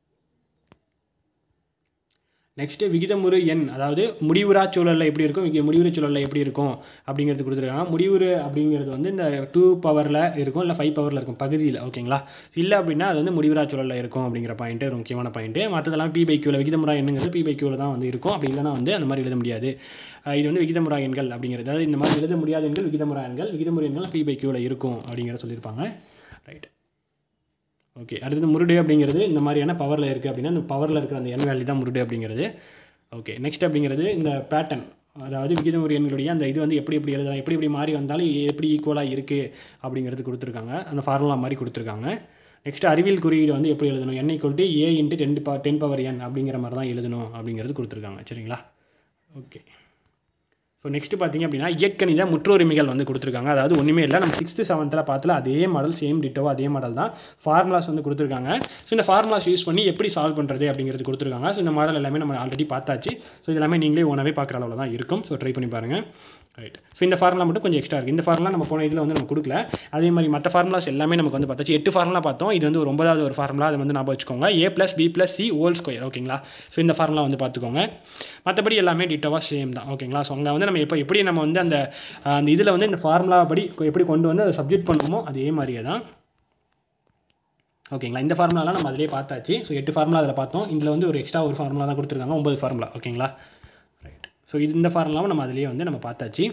நெக்ஸ்ட்டு விகிதமுறு எண் அதாவது முடிவுறா சூழலில் எப்படி இருக்கும் விகி- முடிவுறு சூழலில் எப்படி இருக்கும் அப்படிங்கிறது கொடுத்துருக்காங்க முடிவுறு அப்படிங்கிறது வந்து இந்த டூ பவரில் இருக்கும் இல்லை ஃபைவ் பவரில் இருக்கும் பகுதியில் ஓகேங்களா இல்லை அப்படின்னா அது வந்து முடிவுறா சூழலில் இருக்கும் அப்படிங்கிற பாயிண்ட்டு ஒரு முக்கியமான பாயிண்ட்டு மற்றதெல்லாம் பி பை கியூவில் விகிதமுறா எண்ணுங்கிறது பி பை கியூவில் தான் வந்து இருக்கும் அப்படி இல்லைனா வந்து அந்த மாதிரி எழுத முடியாது அஹ் இது வந்து விகிதமுறா எண்கள் அப்படிங்கிறது அதாவது இந்த மாதிரி எழுத முடியாத எண்கள் விகிதமுறா எண்கள் விகிதமுறை எண்கள் பி பை கியூவில் இருக்கும் அப்படிங்கிறத சொல்லியிருப்பாங்க ரைட் ஓகே அடுத்தது முருடு அப்படிங்கிறது இந்த மாதிரியான பவரில் இருக்குது அப்படின்னா இந்த பவரில் இருக்கிற அந்த எண் வேல்யூ தான் முருடு அப்படிங்கிறது ஓகே நெக்ஸ்ட் அப்படிங்கிறது இந்த பேட்டர்ன் அதாவது விகிதமுறை எண்களுடைய அந்த இது வந்து எப்படி எப்படி எழுதலாம் எப்படி எப்படி மாறி வந்தாலும் எப்படி ஈக்குவலாக இருக்குது அப்படிங்கிறது கொடுத்துருக்காங்க அந்த ஃபார்முலா மாதிரி கொடுத்துருக்காங்க நெக்ஸ்ட் அறிவியல் குறியீடு வந்து எப்படி எழுதணும் n equal to A into ten ப டென் பவர் என் அப்படிங்கிற மாதிரி தான் எழுதணும் அப்படிங்கிறது கொடுத்துருக்காங்க சரிங்களா ஓகே ஸோ நெக்ஸ்ட் பார்த்தீங்க அப்படின்னா இயற்கணித முற்றுரிமைகள் வந்து கொடுத்துருக்காங்க அதாவது ஒன்றுமே இல்லை நம்ம சிக்ஸ்த்து செவன்த்தில் பார்த்தல அதே மாடல் சேம் டிட்டோ அதே மாடல் தான் ஃபார்முலாஸ் வந்து கொடுத்துருக்காங்க ஸோ இந்த ஃபார்முலாஸ் யூஸ் பண்ணி எப்படி சால்வ் பண்ணுறது அப்படிங்கிறது கொடுத்துருக்காங்க ஸோ இந்த மாடல் எல்லாமே நம்ம ஆல்ரெடி பார்த்தாச்சு ஸோ இது எல்லாமே நீங்களே ஓனாவே பார்க்குற அளவில் தான் இருக்கும் ஸோ ட்ரை பண்ணி பாருங்கள் ரைட் ஸோ இந்த ஃபார்முலா மட்டும் கொஞ்சம் எக்ஸ்ட்ரா இருக்குது இந்த ஃபார்முலா நம்ம போன இதில் வந்து நம்ம கொடுக்கல அதே மாதிரி மற்ற ஃபார்முலாஸ் எல்லாமே நமக்கு வந்து பார்த்தாச்சு எட்டு ஃபார்முலா பார்த்தோம் இது வந்து ஒரு ஒன்பதாவது ஒரு ஃபார்முலா அதை வந்து ஞாபகம் வச்சுக்கோங்க A plus B plus C whole square ஓகேங்களா ஸோ இந்த ஃபார்முலா வந்து பார்த்துக்கோங்க மற்றபடி எல்லாமே டிட்டோவாக சேம் தான் ஓகேங்களா ஸோ அங்கே வந்து நம்ம எப்போ எப்படி நம்ம வந்து அந்த அஹ், அந்த இதில் வந்து இந்த ஃபார்முலா படி எப்படி கொண்டு வந்து அதை சப்ஜெக்ட் பண்ணுவோமோ அதே மாதிரியே தான் ஓகேங்களா இந்த ஃபார்முலாலாம் நம்ம அதிலே பார்த்தாச்சு ஸோ எட்டு ஃபார்முலா அதில் பார்த்தோம் இதில் வந்து ஒரு எக்ஸ்ட்ரா ஒரு ஃபார்முலா தான் கொடுத்துருக்காங்க ஒன்பது ஃபார்முலா ஓகேங்களா ரைட் ஸோ இது இந்த ஃபார்முலாவும் நம்ம அதிலேயே வந்து நம்ம பார்த்தாச்சு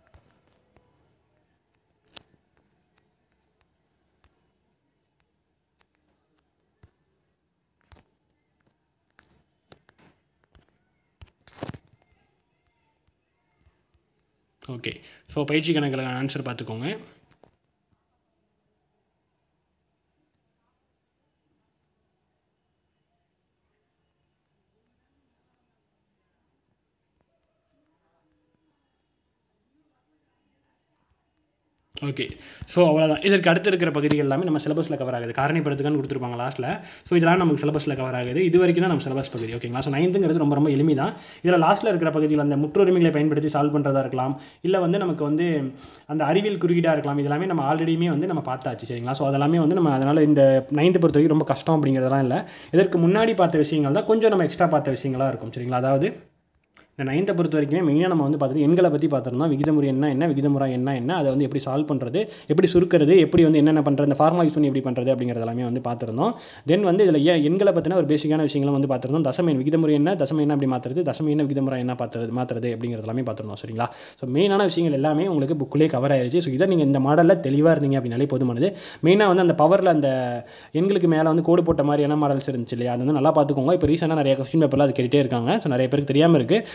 ஓகே ஸோ பயிற்சி கணக்கில் ஆன்சர் பார்த்துக்கோங்க ஓகே ஸோ அவ்வளோதான் இதற்கு அடுத்து இருக்கிற பகுதிகள் எல்லாமே நம்ம சிலபஸில் கவர் ஆகுது காரணிப்படுத்துக்கான்னு கொடுத்துருப்பாங்க லாஸ்ட்டில் ஸோ இதெல்லாம் நமக்கு சிலபஸில் கவர் ஆகுது இது வரைக்கும் தான் நம்ம சிலபஸ் பகுதி ஓகேங்களா ஸோ நைன்த்துங்கிறது ரொம்ப ரொம்ப எளிமை தான் இதில் லாஸ்ட்டில் இருக்கிற பகுதியில் அந்த முற்றுரிமைகளை பயன்படுத்தி சால்வ் பண்ணுறதா இருக்கலாம் இல்லை வந்து நமக்கு வந்து அந்த அறிவியல் குறியீடாக இருக்கலாம் இதெல்லாமே நம்ம ஆல்ரெடியுமே வந்து நம்ம பார்த்தாச்சு சரிங்களா ஸோ அதெல்லாமே வந்து நம்ம அதனால் இந்த நைன்த்து பொறுத்த வரைக்கும் ரொம்ப கஷ்டம் அப்படிங்கிறதெல்லாம் இல்லை இதற்கு முன்னாடி பார்த்த விஷயங்கள் தான் கொஞ்சம் நம்ம எக்ஸ்ட்ரா பார்த்த விஷயங்களாக இருக்கும் சரிங்களா அதாவது இந்த நைன்த்தை பொறுத்த வரைக்குமே மெயினாக நம்ம வந்து பார்த்துட்டு எண்களை பற்றி பார்த்துருந்தோம் விகிதமுறை என்ன என்ன விகிதமுறை என்ன என்ன அதை வந்து எப்படி சால்வ் பண்ணுறது எப்படி சுருக்கிறது எப்படி வந்து என்னென்ன பண்ணுறது இந்த ஃபார்முலா யூஸ் பண்ணி எப்படி பண்ணுறது அப்படிங்கிறது எல்லாமே வந்து பார்த்துருந்தோம் தென் வந்து இதில் ஏன் எண்களை பற்றின ஒரு பேசிக்கான விஷயங்களும் வந்து பார்த்துருந்தோம் தசம எண் விகிதமுறை என்ன தசம என்ன அப்படி மாற்றுறது தசம என்ன விகிதமுறை என்ன பார்த்துறது மாற்றுறது அப்படிங்கிறது எல்லாமே பார்த்துருந்தோம் சரிங்களா ஸோ மெயினான விஷயங்கள் எல்லாமே உங்களுக்கு புக்கிலே கவர் ஆயிருச்சு ஸோ இதை நீங்கள் இந்த மாடலில் தெளிவாக இருந்தீங்க அப்படின்னாலே போதுமானது மெயினாக வந்து அந்த பவரில் அந்த எண்களுக்கு மேலே வந்து கோடு போட்ட மாதிரியான மாடல்ஸ் இருந்துச்சு இல்லையா அது வந்து நல்லா பார்த்துக்கோங்க இப்போ ரீசெண்டாக நிறைய கொஸ்டின் பேப்பரில் அது கேட்டுகிட்டே இருக்காங்க ஸோ நிறைய பேருக்கு தெரியாமல் இருக்குது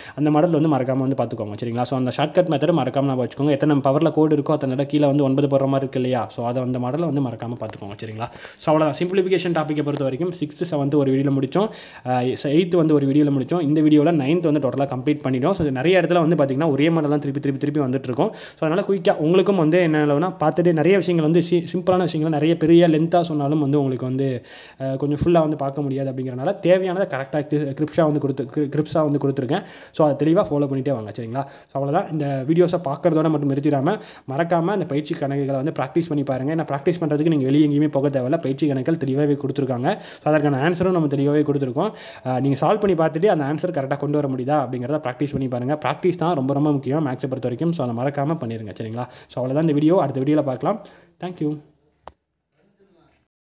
அந்த மாடல் வந்து மறக்காமல் வந்து பார்த்துக்கோங்க சரிங்களா ஸோ அந்த ஷார்ட்கட் மெத்தட் மறக்காமல் நான் வச்சுக்கோங்க எத்தனை பவரில் கோடு இருக்கோ அத்தனை இடம் கீழே வந்து ஒன்பது போடுற மாதிரி இருக்கு இல்லையா ஸோ அதை அந்த மாடலை வந்து மறக்காமல் பார்த்துக்கோங்க சரிங்களா ஸோ அவ்வளோதான் சிம்பிளிஃபிகேஷன் டாப்பிக்கை பொறுத்த வரைக்கும் சிக்ஸ்த்து செவன்த்து ஒரு வீடியோவில் முடித்தோம் எயித்து வந்து ஒரு வீடியோவில் முடித்தோம் இந்த வீடியோவில் நைன்த் வந்து டோட்டலாக கம்ப்ளீட் பண்ணிட்டோம் ஸோ நிறைய இடத்துல வந்து பார்த்திங்கன்னா ஒரே மாடல் தான் திருப்பி திருப்பி திருப்பி வந்துட்டு இருக்கும் ஸோ அதனால் குயிக்காக உங்களுக்கும் வந்து என்ன பார்த்துட்டு நிறைய விஷயங்கள் வந்து சி சிம்பிளான விஷயங்கள் நிறைய பெரிய லென்த்தாக சொன்னாலும் வந்து உங்களுக்கு வந்து அஹ், கொஞ்சம் ஃபுல்லாக வந்து பார்க்க முடியாது அப்படிங்கிறனால தேவையானதை கரெக்டாக கிரிப்ஸாக வந்து கொடுத்து கிரிப்ஸாக வந்து கொடுத்துருக்கேன் ஸோ அதை தெளிவாக ஃபாலோ பண்ணிட்டே வாங்க சரிங்களா ஸோ அவ்வளோதான் இந்த வீடியோஸை பார்க்குறதோட மட்டும் நிறுத்திடாமல் மறக்காமல் அந்த பயிற்சி கணக்குகளை வந்து ப்ராக்டிஸ் பண்ணி பாருங்கள் ஏன்னா ப்ராக்டிஸ் பண்ணுறதுக்கு நீங்கள் வெளியே எங்கேயுமே போக தேவையில்ல பயிற்சி கணக்குகள் தெளிவாகவே கொடுத்துருக்காங்க ஸோ அதற்கான ஆன்சரும் நம்ம தெளிவாகவே கொடுத்துருக்கோம் நீங்கள் சால்வ் பண்ணி பார்த்துட்டு அந்த ஆன்சர் கரெக்டாக கொண்டு வர முடியுதா அப்படிங்கிறத ப்ராக்டிஸ் பண்ணி பாருங்கள் ப்ராக்டிஸ் தான் ரொம்ப ரொம்ப முக்கியம் மேக்ஸை பொறுத்த வரைக்கும் ஸோ அதை மறக்காமல் பண்ணிடுங்க சரிங்களா ஸோ அவ்வளோதான் இந்த வீடியோ அடுத்த வீடியோவில் பார்க்கலாம் தேங்க்யூ